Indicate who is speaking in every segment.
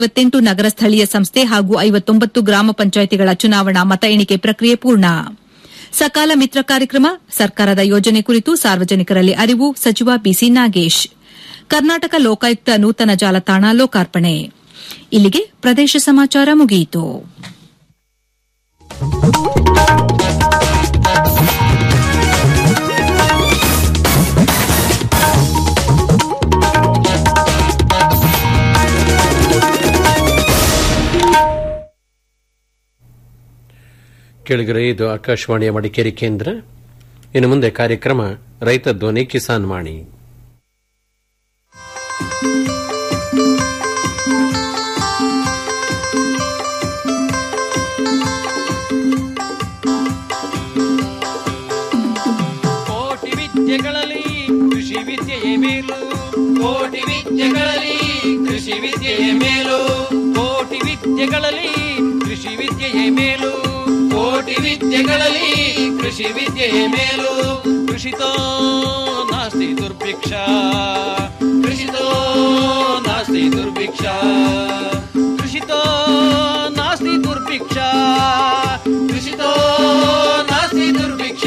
Speaker 1: ಐವತ್ತೆಂಟು ನಗರ ಸ್ಥಳೀಯ ಸಂಸ್ಥೆ ಹಾಗೂ ಐವತ್ತೊಂಬತ್ತು ಗ್ರಾಮ ಪಂಚಾಯಿತಿಗಳ ಚುನಾವಣಾ ಮತ ಎಣಿಕೆ ಪ್ರಕ್ರಿಯೆ ಪೂರ್ಣ ಸಕಾಲ ಮಿತ್ರ ಕಾರ್ಯಕ್ರಮ ಸರ್ಕಾರದ ಯೋಜನೆ ಕುರಿತು ಸಾರ್ವಜನಿಕರಲ್ಲಿ ಅರಿವು ಸಚಿವ ಬಿಸಿ ನಾಗೇಶ್ ಕರ್ನಾಟಕ ಲೋಕಾಯುಕ್ತ ನೂತನ ಜಾಲತಾಣ ಲೋಕಾರ್ಪಣೆ ಇಲ್ಲಿಗೆ ಪ್ರದೇಶ ಸಮಾಚಾರ ಮುಗಿಯಿತು
Speaker 2: ಕೆಳಗರೆ ಇದು ಆಕಾಶವಾಣಿಯ ಮಡಿಕೇರಿ ಕೇಂದ್ರ ಇನ್ನು ಮುಂದೆ ಕಾರ್ಯಕ್ರಮ ರೈತ ಧ್ವನಿ ಕಿಸಾನ್ ವಾಣಿ
Speaker 3: ಕೋಟಿ ವಿದ್ಯೆಗಳಲ್ಲಿ ಕೃಷಿ ವಿದ್ಯೆಯೇ ಮೇಲು ಕೋಟಿ ವಿದ್ಯೆಗಳಲ್ಲಿ ಕೃಷಿ ವಿದ್ಯೆಯೇ ಮೇಲು ಕೋಟಿ ವಿದ್ಯೆಗಳಲ್ಲಿ ಕೃಷಿ ವಿದ್ಯೆಯೇ ಮೇಲು ಕೋಟಿ ವಿದ್ಯೆಗಳಲ್ಲಿ ಕೃಷಿ ವಿದ್ಯೆಯೇ ಮೇಲು ಕೃಷಿತೋ ನಾಸ್ತಿ ದುರ್ಭಿಕ್ಷ ಕೃಷಿತೋ ನಾಸ್ತಿ ದುರ್ಭಿಕ್ಷ ಕೃಷಿತೋ ನಾಸ್ತಿ ದುರ್ಭಿಕ್ಷ ಕೃಷಿತೋ ನಾಸ್ತಿ ದುರ್ಭಿಕ್ಷ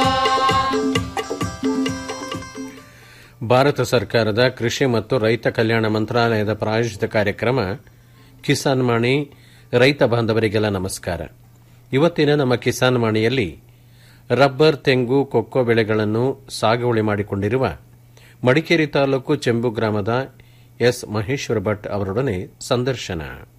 Speaker 2: ಭಾರತ ಸರ್ಕಾರದ ಕೃಷಿ ಮತ್ತು ರೈತ ಕಲ್ಯಾಣ ಮಂತ್ರಾಲಯದ ಪ್ರಾಯೋಜಿತ ಕಾರ್ಯಕ್ರಮ ಕಿಸಾನ್ ವಾಣಿ ರೈತ ಬಾಂಧವರಿಗೆಲ್ಲ ನಮಸ್ಕಾರ ಇವತ್ತಿನ ನಮ್ಮ ಕಿಸಾನ್ ವಾಣಿಯಲ್ಲಿ ರಬ್ಬರ್ ತೆಂಗು ಕೊಕ್ಕೋ ಬೆಳೆಗಳನ್ನು ಸಾಗುವಳಿ ಮಾಡಿಕೊಂಡಿರುವ ಮಡಿಕೇರಿ ತಾಲೂಕು ಚೆಂಬು ಗ್ರಾಮದ ಎಸ್ ಮಹೇಶ್ವರ ಭಟ್ ಅವರೊಡನೆ ಸಂದರ್ಶನ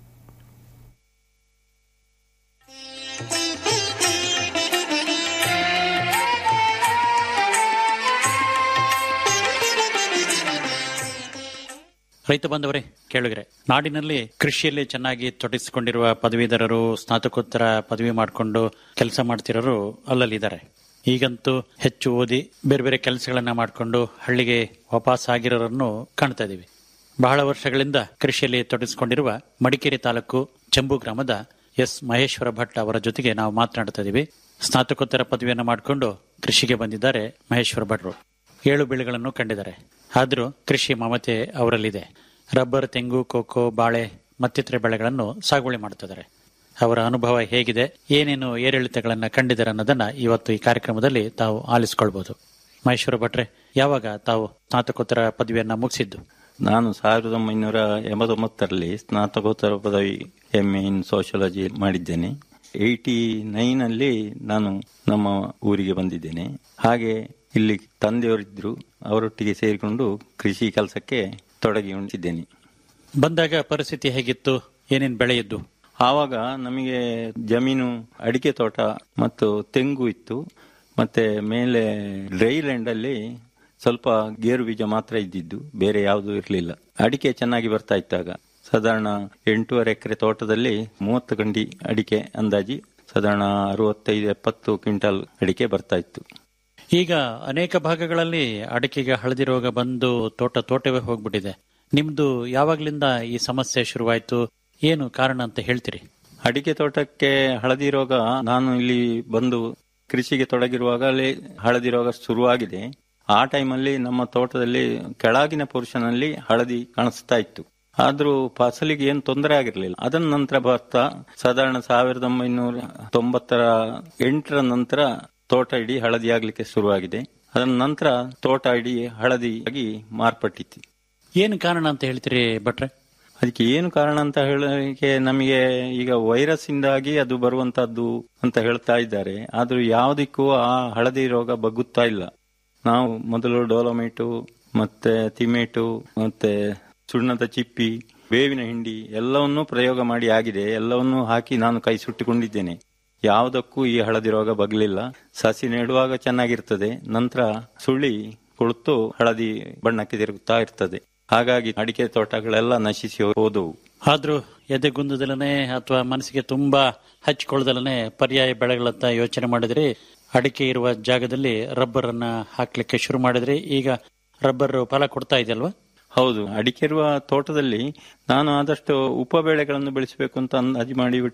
Speaker 4: ರೈತ ಬಾಂಧವರೇ ಕೇಳಿದ್ರೆ ನಾಡಿನಲ್ಲಿ ಕೃಷಿಯಲ್ಲಿ ಚೆನ್ನಾಗಿ ತೊಡಗಿಸಿಕೊಂಡಿರುವ ಪದವೀಧರರು ಸ್ನಾತಕೋತ್ತರ ಪದವಿ ಮಾಡಿಕೊಂಡು ಕೆಲಸ ಮಾಡ್ತಿರೋರು ಅಲ್ಲಲ್ಲಿದ್ದಾರೆ ಈಗಂತೂ ಹೆಚ್ಚು ಓದಿ ಬೇರೆ ಬೇರೆ ಕೆಲಸಗಳನ್ನ ಮಾಡಿಕೊಂಡು ಹಳ್ಳಿಗೆ ವಾಪಸ್ ಆಗಿರೋರನ್ನು ಕಾಣ್ತಾ ಇದೀವಿ ಬಹಳ ವರ್ಷಗಳಿಂದ ಕೃಷಿಯಲ್ಲಿ ತೊಡಗಿಸಿಕೊಂಡಿರುವ ಮಡಿಕೇರಿ ತಾಲೂಕು ಚೆಂಬು ಗ್ರಾಮದ ಎಸ್ ಮಹೇಶ್ವರ ಭಟ್ ಅವರ ಜೊತೆಗೆ ನಾವು ಮಾತನಾಡ್ತಾ ಇದೀವಿ ಸ್ನಾತಕೋತ್ತರ ಪದವಿಯನ್ನು ಮಾಡಿಕೊಂಡು ಕೃಷಿಗೆ ಬಂದಿದ್ದಾರೆ ಮಹೇಶ್ವರ ಭಟ್ರು ಏಳು ಬೆಳೆಗಳನ್ನು ಕಂಡಿದ್ದಾರೆ ಆದರೂ ಕೃಷಿ ಮಮತೆ ಅವರಲ್ಲಿದೆ ರಬ್ಬರ್ ತೆಂಗು ಕೋಕೋ ಬಾಳೆ ಮತ್ತಿತರ ಬೆಳೆಗಳನ್ನು ಸಾಗುವಳಿ ಮಾಡುತ್ತಿದ್ದಾರೆ ಅವರ ಅನುಭವ ಹೇಗಿದೆ ಏನೇನು ಏರಿಳಿತಗಳನ್ನು ಕಂಡಿದ್ದಾರೆ ಅನ್ನೋದನ್ನ ಇವತ್ತು ಈ ಕಾರ್ಯಕ್ರಮದಲ್ಲಿ ತಾವು ಆಲಿಸಿಕೊಳ್ಬಹುದು ಮಹೇಶ್ವರ ಭಟ್ರೆ ಯಾವಾಗ ತಾವು ಸ್ನಾತಕೋತ್ತರ ಪದವಿಯನ್ನ ಮುಗಿಸಿದ್ದು
Speaker 5: ನಾನು ಸಾವಿರದ ಒಂಬೈನೂರ ಎಂಬತ್ತೊಂಬತ್ತರಲ್ಲಿ ಸ್ನಾತಕೋತ್ತರ ಪದವಿ ಎಂ ಎ ಇನ್ ಸೋಷಿಯಾಲಜಿ ಮಾಡಿದ್ದೇನೆ ಏಯ್ಟಿ ನೈನ್ ಅಲ್ಲಿ ನಾನು ನಮ್ಮ ಊರಿಗೆ ಬಂದಿದ್ದೇನೆ ಹಾಗೆ ಇಲ್ಲಿ ತಂದೆಯವರಿದ್ರು ಅವರೊಟ್ಟಿಗೆ ಸೇರಿಕೊಂಡು ಕೃಷಿ ಕೆಲಸಕ್ಕೆ ತೊಡಗಿಕೊಂಡಿದ್ದೇನೆ
Speaker 4: ಬಂದಾಗ ಪರಿಸ್ಥಿತಿ ಹೇಗಿತ್ತು ಏನೇನು ಬೆಳೆ ಇದ್ದು
Speaker 5: ಆವಾಗ ನಮಗೆ ಜಮೀನು ಅಡಿಕೆ ತೋಟ ಮತ್ತು ತೆಂಗು ಇತ್ತು ಮತ್ತೆ ಮೇಲೆ ಡ್ರೈ ಲ್ಯಾಂಡ್ ಅಲ್ಲಿ ಸ್ವಲ್ಪ ಗೇರು ಬೀಜ ಮಾತ್ರ ಇದ್ದಿದ್ದು ಬೇರೆ ಯಾವುದು ಇರಲಿಲ್ಲ ಅಡಿಕೆ ಚೆನ್ನಾಗಿ ಬರ್ತಾ ಇತ್ತಾಗ ಸಾಧಾರಣ ಎಂಟೂವರೆ ಎಕರೆ ತೋಟದಲ್ಲಿ ಮೂವತ್ತು ಗಂಡಿ ಅಡಿಕೆ ಅಂದಾಜಿ ಸಾಧಾರಣ ಅರವತ್ತೈದು ಎಪ್ಪತ್ತು ಕ್ವಿಂಟಲ್ ಅಡಿಕೆ ಬರ್ತಾ ಇತ್ತು
Speaker 4: ಈಗ ಅನೇಕ ಭಾಗಗಳಲ್ಲಿ ಅಡಿಕೆಗೆ ಹಳದಿ ರೋಗ ಬಂದು ತೋಟ ತೋಟವೇ ಹೋಗ್ಬಿಟ್ಟಿದೆ ನಿಮ್ದು ಯಾವಾಗ್ಲಿಂದ ಈ ಸಮಸ್ಯೆ ಶುರುವಾಯ್ತು ಏನು ಕಾರಣ ಅಂತ ಹೇಳ್ತೀರಿ
Speaker 5: ಅಡಿಕೆ ತೋಟಕ್ಕೆ ಹಳದಿ ರೋಗ ನಾನು ಇಲ್ಲಿ ಬಂದು ಕೃಷಿಗೆ ತೊಡಗಿರುವಾಗಲೇ ಹಳದಿ ರೋಗ ಶುರುವಾಗಿದೆ ಆ ಟೈಮಲ್ಲಿ ನಮ್ಮ ತೋಟದಲ್ಲಿ ಕೆಳಗಿನ ಪೋರ್ಷನ್ ಅಲ್ಲಿ ಹಳದಿ ಕಾಣಿಸ್ತಾ ಇತ್ತು ಆದ್ರೂ ಫಸಲಿಗೆ ಏನು ತೊಂದರೆ ಆಗಿರಲಿಲ್ಲ ಅದರ ನಂತರ ಬರ್ತಾ ಸಾಧಾರಣ ಸಾವಿರದ ಒಂಬೈನೂರ ತೊಂಬತ್ತರ ಎಂಟರ ನಂತರ ತೋಟ ಇಡೀ ಹಳದಿ ಆಗ್ಲಿಕ್ಕೆ ಶುರುವಾಗಿದೆ ಅದರ ನಂತರ ತೋಟ ಇಡೀ ಹಳದಿಯಾಗಿ ಮಾರ್ಪಟ್ಟಿತ್ತು
Speaker 4: ಏನು ಕಾರಣ ಅಂತ ಹೇಳ್ತೀರಿ ಭಟ್ರೆ
Speaker 5: ಅದಕ್ಕೆ ಏನು ಕಾರಣ ಅಂತ ಹೇಳಲಿಕ್ಕೆ ನಮಗೆ ಈಗ ವೈರಸ್ ಇಂದಾಗಿ ಅದು ಬರುವಂತದ್ದು ಅಂತ ಹೇಳ್ತಾ ಇದ್ದಾರೆ ಆದ್ರೂ ಯಾವುದಕ್ಕೂ ಆ ಹಳದಿ ರೋಗ ಬಗ್ಗುತ್ತಾ ಇಲ್ಲ ನಾವು ಮೊದಲು ಡೋಲೋಮೈಟು ಮತ್ತೆ ತಿಮೇಟು ಮತ್ತೆ ಸುಣ್ಣದ ಚಿಪ್ಪಿ ಬೇವಿನ ಹಿಂಡಿ ಎಲ್ಲವನ್ನೂ ಪ್ರಯೋಗ ಮಾಡಿ ಆಗಿದೆ ಎಲ್ಲವನ್ನೂ ಹಾಕಿ ನಾನು ಕೈ ಸುಟ್ಟಿಕೊಂಡಿದ್ದೇನೆ ಯಾವುದಕ್ಕೂ ಈ ಹಳದಿ ರೋಗ ಬಗ್ಲಿಲ್ಲ ಸಸಿ ನೆಡುವಾಗ ಚೆನ್ನಾಗಿರ್ತದೆ ನಂತರ ಸುಳಿ ಕೊಳುತ್ತು ಹಳದಿ ಬಣ್ಣಕ್ಕೆ ತಿರುಗುತ್ತಾ ಇರ್ತದೆ ಹಾಗಾಗಿ ಅಡಿಕೆ ತೋಟಗಳೆಲ್ಲ ನಶಿಸಿ ಹೋದವು
Speaker 4: ಆದ್ರೂ ಎದೆಗುಂದದಲ್ಲೇ ಅಥವಾ ಮನಸ್ಸಿಗೆ ತುಂಬಾ ಹಚ್ಕೊಳ್ಳದಲ್ಲೇ ಪರ್ಯಾಯ ಬೆಳೆಗಳತ್ತ ಯೋಚನೆ ಮಾಡಿದ್ರಿ ಅಡಿಕೆ ಇರುವ ಜಾಗದಲ್ಲಿ ರಬ್ಬರ್ ಅನ್ನ ಹಾಕ್ಲಿಕ್ಕೆ ಶುರು ಮಾಡಿದ್ರಿ ಈಗ ರಬ್ಬರ್ ಫಲ ಕೊಡ್ತಾ ಇದೆಯಲ್ವಾ
Speaker 5: ಹೌದು ಅಡಿಕೆ ಇರುವ ತೋಟದಲ್ಲಿ ನಾನು ಆದಷ್ಟು ಉಪ ಬೆಳೆಗಳನ್ನು ಬೆಳೆಸಬೇಕು ಅಂತ ಅಂದಾಜು ಮಾಡಿಬಿಟ್ಟು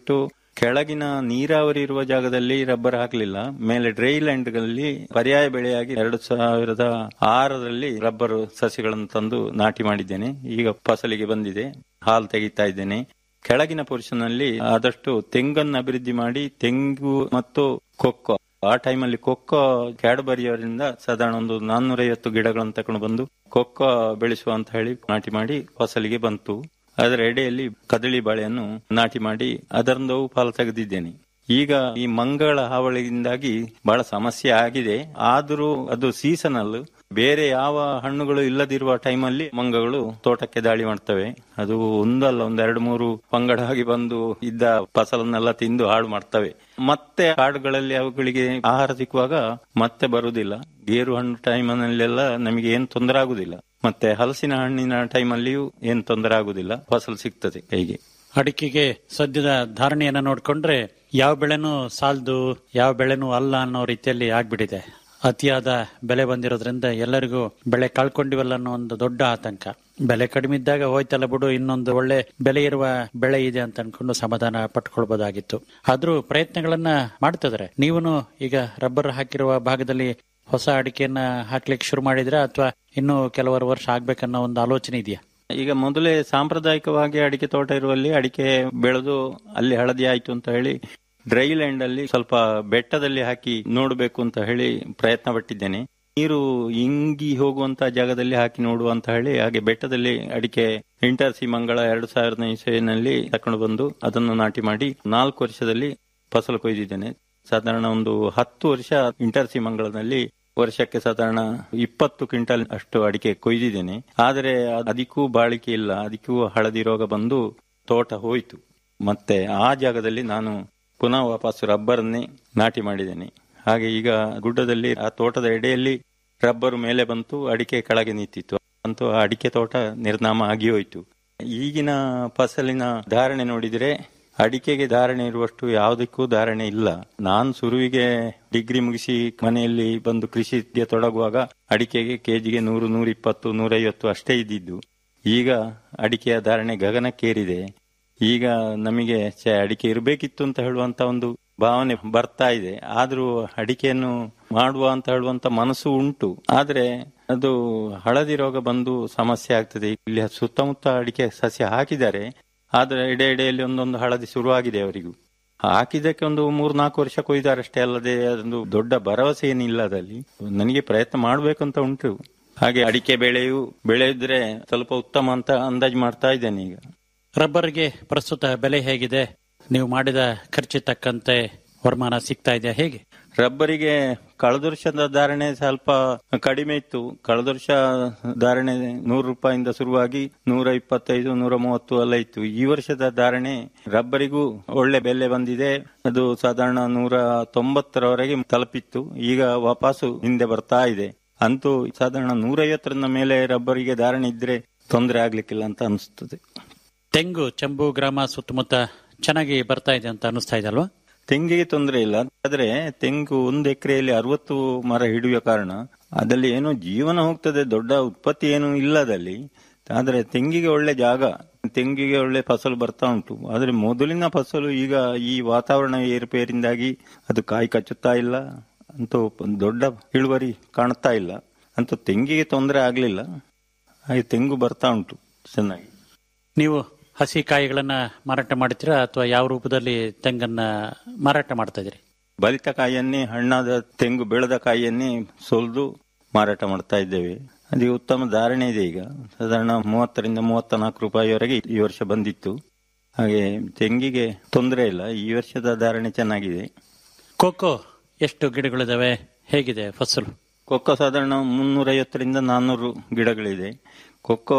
Speaker 5: ಕೆಳಗಿನ ನೀರಾವರಿ ಇರುವ ಜಾಗದಲ್ಲಿ ರಬ್ಬರ್ ಹಾಕಲಿಲ್ಲ ಮೇಲೆ ಡ್ರೈ ಲ್ಯಾಂಡ್ಗಳಲ್ಲಿ ಪರ್ಯಾಯ ಬೆಳೆಯಾಗಿ ಎರಡು ಸಾವಿರದ ಆರರಲ್ಲಿ ರಬ್ಬರ್ ಸಸಿಗಳನ್ನು ತಂದು ನಾಟಿ ಮಾಡಿದ್ದೇನೆ ಈಗ ಫಸಲಿಗೆ ಬಂದಿದೆ ಹಾಲು ತೆಗಿತಾ ಇದ್ದೇನೆ ಕೆಳಗಿನ ಪೊರ್ಷನ್ ಅಲ್ಲಿ ಆದಷ್ಟು ತೆಂಗನ್ನು ಅಭಿವೃದ್ಧಿ ಮಾಡಿ ತೆಂಗು ಮತ್ತು ಕೊಕ್ಕೋ ಆ ಟೈಮಲ್ಲಿ ಕೊಕ್ಕೋ ಕ್ಯಾಡ್ಬರಿಯವರಿಂದ ಸಾಧಾರಣ ಒಂದು ನಾನ್ನೂರೈವತ್ತು ಗಿಡಗಳನ್ನು ತಕೊಂಡು ಬಂದು ಕೊಕ್ಕೋ ಬೆಳೆಸುವ ಅಂತ ಹೇಳಿ ನಾಟಿ ಮಾಡಿ ಫಸಲಿಗೆ ಬಂತು ಅದರ ಎಡೆಯಲ್ಲಿ ಕದಳಿ ಬಾಳೆಯನ್ನು ನಾಟಿ ಮಾಡಿ ಅದರಿಂದ ಫಲ ತೆಗೆದಿದ್ದೇನೆ ಈಗ ಈ ಮಂಗಳ ಹಾವಳಿಯಿಂದಾಗಿ ಬಹಳ ಸಮಸ್ಯೆ ಆಗಿದೆ ಆದರೂ ಅದು ಸೀಸನಲ್ ಬೇರೆ ಯಾವ ಹಣ್ಣುಗಳು ಇಲ್ಲದಿರುವ ಟೈಮಲ್ಲಿ ಮಂಗಗಳು ತೋಟಕ್ಕೆ ದಾಳಿ ಮಾಡ್ತವೆ ಅದು ಒಂದಲ್ಲ ಒಂದ್ ಎರಡು ಮೂರು ಪಂಗಡವಾಗಿ ಬಂದು ಇದ್ದ ಫಸಲನ್ನೆಲ್ಲ ತಿಂದು ಹಾಳು ಮಾಡ್ತವೆ ಮತ್ತೆ ಕಾಡುಗಳಲ್ಲಿ ಅವುಗಳಿಗೆ ಆಹಾರ ಸಿಕ್ಕುವಾಗ ಮತ್ತೆ ಬರುವುದಿಲ್ಲ ಗೇರು ಹಣ್ಣು ಟೈಮ್ನಲ್ಲೆಲ್ಲ ನಮಗೆ ಏನು ತೊಂದರೆ ಆಗುದಿಲ್ಲ ಮತ್ತೆ ಹಲಸಿನ ಹಣ್ಣಿನ ಟೈಮಲ್ಲಿಯೂ ಏನು ತೊಂದರೆ ಆಗುದಿಲ್ಲ ಫಸಲು ಸಿಗ್ತದೆ ಕೈಗೆ
Speaker 4: ಅಡಿಕೆಗೆ ಸದ್ಯದ ಧಾರಣೆಯನ್ನ ನೋಡ್ಕೊಂಡ್ರೆ ಯಾವ ಬೆಳೆನೂ ಸಾಲದು ಯಾವ ಬೆಳೆನೂ ಅಲ್ಲ ಅನ್ನೋ ರೀತಿಯಲ್ಲಿ ಆಗ್ಬಿಟ್ಟಿದೆ ಅತಿಯಾದ ಬೆಲೆ ಬಂದಿರೋದ್ರಿಂದ ಎಲ್ಲರಿಗೂ ಬೆಳೆ ಕಳ್ಕೊಂಡಿವಲ್ಲ ಅನ್ನೋ ಒಂದು ದೊಡ್ಡ ಆತಂಕ ಬೆಲೆ ಕಡಿಮೆ ಇದ್ದಾಗ ಹೋಯ್ತಲ್ಲ ಬಿಡು ಇನ್ನೊಂದು ಒಳ್ಳೆ ಬೆಲೆ ಇರುವ ಬೆಳೆ ಇದೆ ಅಂತ ಅನ್ಕೊಂಡು ಸಮಾಧಾನ ಪಟ್ಕೊಳ್ಬಹುದಾಗಿತ್ತು ಆದ್ರೂ ಪ್ರಯತ್ನಗಳನ್ನ ಮಾಡ್ತಿದ್ದಾರೆ ನೀವನು ಈಗ ರಬ್ಬರ್ ಹಾಕಿರುವ ಭಾಗದಲ್ಲಿ ಹೊಸ ಅಡಿಕೆಯನ್ನ ಹಾಕ್ಲಿಕ್ಕೆ ಶುರು ಮಾಡಿದ್ರ ಅಥವಾ ಇನ್ನು ಕೆಲವರು ವರ್ಷ ಆಗ್ಬೇಕನ್ನೋ ಒಂದು ಆಲೋಚನೆ ಇದೆಯಾ
Speaker 5: ಈಗ ಮೊದಲೇ ಸಾಂಪ್ರದಾಯಿಕವಾಗಿ ಅಡಿಕೆ ತೋಟ ಇರುವಲ್ಲಿ ಅಡಿಕೆ ಬೆಳೆದು ಅಲ್ಲಿ ಹಳದಿ ಆಯ್ತು ಅಂತ ಹೇಳಿ ಡ್ರೈ ಲ್ಯಾಂಡ್ ಅಲ್ಲಿ ಸ್ವಲ್ಪ ಬೆಟ್ಟದಲ್ಲಿ ಹಾಕಿ ನೋಡಬೇಕು ಅಂತ ಹೇಳಿ ಪ್ರಯತ್ನ ಪಟ್ಟಿದ್ದೇನೆ ನೀರು ಇಂಗಿ ಹೋಗುವಂತ ಜಾಗದಲ್ಲಿ ಹಾಕಿ ನೋಡುವ ಅಂತ ಹೇಳಿ ಹಾಗೆ ಬೆಟ್ಟದಲ್ಲಿ ಅಡಿಕೆ ಇಂಟರ್ಸಿ ಮಂಗಳ ಎರಡು ಸಾವಿರದ ಇಸವಿನಲ್ಲಿ ತಕೊಂಡು ಬಂದು ಅದನ್ನು ನಾಟಿ ಮಾಡಿ ನಾಲ್ಕು ವರ್ಷದಲ್ಲಿ ಫಸಲು ಕೊಯ್ದಿದ್ದೇನೆ ಸಾಧಾರಣ ಒಂದು ಹತ್ತು ವರ್ಷ ಇಂಟರ್ಸಿ ಮಂಗಳದಲ್ಲಿ ವರ್ಷಕ್ಕೆ ಸಾಧಾರಣ ಇಪ್ಪತ್ತು ಕ್ವಿಂಟಲ್ ಅಷ್ಟು ಅಡಿಕೆ ಕೊಯ್ದಿದ್ದೇನೆ ಆದರೆ ಅದಕ್ಕೂ ಬಾಳಿಕೆ ಇಲ್ಲ ಅದಕ್ಕೂ ಹಳದಿ ರೋಗ ಬಂದು ತೋಟ ಹೋಯಿತು ಮತ್ತೆ ಆ ಜಾಗದಲ್ಲಿ ನಾನು ಪುನಃ ವಾಪಸ್ ರಬ್ಬರ್ನೇ ನಾಟಿ ಮಾಡಿದ್ದೇನೆ ಹಾಗೆ ಈಗ ಗುಡ್ಡದಲ್ಲಿ ಆ ತೋಟದ ಎಡೆಯಲ್ಲಿ ರಬ್ಬರ್ ಮೇಲೆ ಬಂತು ಅಡಿಕೆ ಕೆಳಗೆ ನಿಂತಿತ್ತು ಅಂತೂ ಆ ಅಡಿಕೆ ತೋಟ ನಿರ್ನಾಮ ಆಗಿ ಹೋಯಿತು ಈಗಿನ ಫಸಲಿನ ಧಾರಣೆ ನೋಡಿದರೆ ಅಡಿಕೆಗೆ ಧಾರಣೆ ಇರುವಷ್ಟು ಯಾವುದಕ್ಕೂ ಧಾರಣೆ ಇಲ್ಲ ನಾನು ಸುರುವಿಗೆ ಡಿಗ್ರಿ ಮುಗಿಸಿ ಮನೆಯಲ್ಲಿ ಬಂದು ಕೃಷಿಗೆ ತೊಡಗುವಾಗ ಅಡಿಕೆಗೆ ಕೆಜಿಗೆ ನೂರು ನೂರ ಇಪ್ಪತ್ತು ನೂರೈವತ್ತು ಅಷ್ಟೇ ಇದ್ದಿದ್ದು ಈಗ ಅಡಿಕೆಯ ಧಾರಣೆ ಗಗನಕ್ಕೇರಿದೆ ಈಗ ನಮಗೆ ಛೆ, ಅಡಿಕೆ ಇರಬೇಕಿತ್ತು ಅಂತ ಹೇಳುವಂತ ಒಂದು ಭಾವನೆ ಬರ್ತಾ ಇದೆ ಆದ್ರೂ ಅಡಿಕೆಯನ್ನು ಮಾಡುವ ಅಂತ ಹೇಳುವಂತ ಮನಸ್ಸು ಉಂಟು ಆದ್ರೆ ಅದು ಹಳದಿ ರೋಗ ಬಂದು ಸಮಸ್ಯೆ ಆಗ್ತದೆ ಇಲ್ಲಿ ಸುತ್ತಮುತ್ತ ಅಡಿಕೆ ಸಸ್ಯ ಹಾಕಿದ್ದಾರೆ ಆದ್ರೆ ಎಡೆ ಎಡೆಯಲ್ಲಿ ಒಂದೊಂದು ಹಳದಿ ಶುರುವಾಗಿದೆ ಅವರಿಗೂ ಹಾಕಿದ್ದಕ್ಕೆ ಒಂದು ಮೂರ್ ನಾಲ್ಕು ವರ್ಷ ಕೊಯ್ದಾರಷ್ಟೇ ಅಲ್ಲದೆ ಅದೊಂದು ದೊಡ್ಡ ಭರವಸೆ ಏನಿಲ್ಲ ಅದಲ್ಲಿ ನನಗೆ ಪ್ರಯತ್ನ ಮಾಡ್ಬೇಕು ಅಂತ ಉಂಟು ಹಾಗೆ ಅಡಿಕೆ ಬೆಳೆಯು ಬೆಳೆಯಿದ್ರೆ ಸ್ವಲ್ಪ ಉತ್ತಮ ಅಂತ ಅಂದಾಜು ಮಾಡ್ತಾ ಇದ್ದೇನೆ ಈಗ
Speaker 4: ರಬ್ಬರ್ಗೆ ಪ್ರಸ್ತುತ ಬೆಲೆ ಹೇಗಿದೆ ನೀವು ಮಾಡಿದ ಖರ್ಚು ತಕ್ಕಂತೆ ವರಮಾನ ಸಿಗ್ತಾ ಇದೆಯಾ ಹೇಗೆ
Speaker 5: ರಬ್ಬರಿಗೆ ಕಳೆದ ವರ್ಷದ ಧಾರಣೆ ಸ್ವಲ್ಪ ಕಡಿಮೆ ಇತ್ತು ಕಳೆದ ವರ್ಷ ಧಾರಣೆ ನೂರು ರೂಪಾಯಿಂದ ಶುರುವಾಗಿ ನೂರ ಇಪ್ಪತ್ತೈದು ನೂರ ಮೂವತ್ತು ಎಲ್ಲ ಇತ್ತು ಈ ವರ್ಷದ ಧಾರಣೆ ರಬ್ಬರಿಗೂ ಒಳ್ಳೆ ಬೆಲೆ ಬಂದಿದೆ ಅದು ಸಾಧಾರಣ ನೂರ ತೊಂಬತ್ತರವರೆಗೆ ತಲುಪಿತ್ತು ಈಗ ವಾಪಸ್ಸು ಹಿಂದೆ ಬರ್ತಾ ಇದೆ ಅಂತೂ ಸಾಧಾರಣ ನೂರೈವತ್ತರಿಂದ ಮೇಲೆ ರಬ್ಬರಿಗೆ ಧಾರಣೆ ಇದ್ರೆ ತೊಂದರೆ ಆಗ್ಲಿಕ್ಕಿಲ್ಲ ಅಂತ ಅನಿಸ್ತದೆ
Speaker 4: ತೆಂಗು ಚಂಬು ಗ್ರಾಮ ಸುತ್ತಮುತ್ತ ಚೆನ್ನಾಗಿ ಬರ್ತಾ ಇದೆ ಅಂತ ಅನಿಸ್ತಾ ಇದೆ ಅಲ್ವಾ
Speaker 5: ತೆಂಗಿಗೆ ತೊಂದರೆ ಇಲ್ಲ ಆದ್ರೆ ತೆಂಗು ಒಂದು ಎಕರೆಯಲ್ಲಿ ಅರವತ್ತು ಮರ ಹಿಡಿಯುವ ಕಾರಣ ಅದಲ್ಲಿ ಏನೋ ಜೀವನ ಹೋಗ್ತದೆ ದೊಡ್ಡ ಉತ್ಪತ್ತಿ ಏನು ಇಲ್ಲ ಅದಲ್ಲಿ ಆದ್ರೆ ತೆಂಗಿಗೆ ಒಳ್ಳೆ ಜಾಗ ತೆಂಗಿಗೆ ಒಳ್ಳೆ ಫಸಲು ಬರ್ತಾ ಉಂಟು ಆದ್ರೆ ಮೊದಲಿನ ಫಸಲು ಈಗ ಈ ವಾತಾವರಣ ಏರುಪೇರಿಂದಾಗಿ ಅದು ಕಾಯಿ ಕಚ್ಚುತ್ತಾ ಇಲ್ಲ ಅಂತೂ ದೊಡ್ಡ ಇಳುವರಿ ಕಾಣುತ್ತಾ ಇಲ್ಲ ಅಂತೂ ತೆಂಗಿಗೆ ತೊಂದರೆ ಆಗ್ಲಿಲ್ಲ ಹಾಗೆ ತೆಂಗು ಬರ್ತಾ ಉಂಟು ಚೆನ್ನಾಗಿ
Speaker 4: ನೀವು ಹಸಿ ಕಾಯಿಗಳನ್ನ ಮಾರಾಟ ಮಾಡ್ತೀರಾ ಅಥವಾ ಯಾವ ರೂಪದಲ್ಲಿ ತೆಂಗನ್ನ ಮಾರಾಟ ಮಾಡ್ತಾ ಇದ್ದೀರಿ
Speaker 5: ಬಲಿತ ಕಾಯಿಯನ್ನೇ ಹಣ್ಣಾದ ತೆಂಗು ಬೆಳೆದ ಕಾಯಿಯನ್ನೇ ಸುಲಿದು ಮಾರಾಟ ಮಾಡ್ತಾ ಇದ್ದೇವೆ ಅದಕ್ಕೆ ಉತ್ತಮ ಧಾರಣೆ ಇದೆ ಈಗ ಸಾಧಾರಣ ಮೂವತ್ತರಿಂದ ಮೂವತ್ತ ನಾಲ್ಕು ರೂಪಾಯಿವರೆಗೆ ಈ ವರ್ಷ ಬಂದಿತ್ತು ಹಾಗೆ ತೆಂಗಿಗೆ ತೊಂದರೆ ಇಲ್ಲ ಈ ವರ್ಷದ ಧಾರಣೆ ಚೆನ್ನಾಗಿದೆ
Speaker 4: ಕೋಕೋ ಎಷ್ಟು ಗಿಡಗಳಿದಾವೆ ಹೇಗಿದೆ ಫಸಲು
Speaker 5: ಕೊಕ್ಕೋ ಸಾಧಾರಣ ಮುನ್ನೂರೈವತ್ತರಿಂದ ನಾನ್ನೂರು ಗಿಡಗಳಿದೆ ಕೊಕ್ಕೋ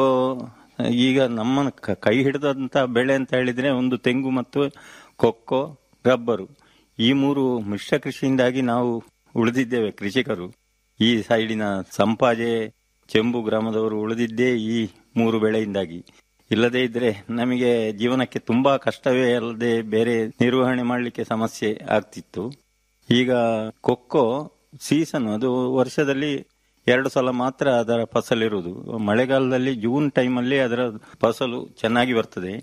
Speaker 5: ಈಗ ನಮ್ಮ ಕ- ಕೈ ಹಿಡಿದಂತ ಬೆಳೆ ಅಂತ ಹೇಳಿದ್ರೆ ಒಂದು ತೆಂಗು ಮತ್ತು ಕೊಕ್ಕೋ ರಬ್ಬರು ಈ ಮೂರು ಮಿಶ್ರ ಕೃಷಿಯಿಂದಾಗಿ ನಾವು ಉಳಿದಿದ್ದೇವೆ ಕೃಷಿಕರು ಈ ಸೈಡಿನ ಸಂಪಾಜೆ ಚೆಂಬು ಗ್ರಾಮದವರು ಉಳಿದಿದ್ದೇ ಈ ಮೂರು ಬೆಳೆಯಿಂದಾಗಿ ಇಲ್ಲದೇ ಇದ್ರೆ ನಮಗೆ ಜೀವನಕ್ಕೆ ತುಂಬಾ ಕಷ್ಟವೇ ಅಲ್ಲದೆ ಬೇರೆ ನಿರ್ವಹಣೆ ಮಾಡಲಿಕ್ಕೆ ಸಮಸ್ಯೆ ಆಗ್ತಿತ್ತು ಈಗ ಕೊಕ್ಕೋ ಸೀಸನ್ ಅದು ವರ್ಷದಲ್ಲಿ ಎರಡು ಸಲ ಮಾತ್ರ ಅದರ ಫಸಲು ಇರುವುದು ಮಳೆಗಾಲದಲ್ಲಿ ಜೂನ್ ಟೈಮಲ್ಲಿ ಅದರ ಫಸಲು ಚೆನ್ನಾಗಿ ಬರ್ತದೆ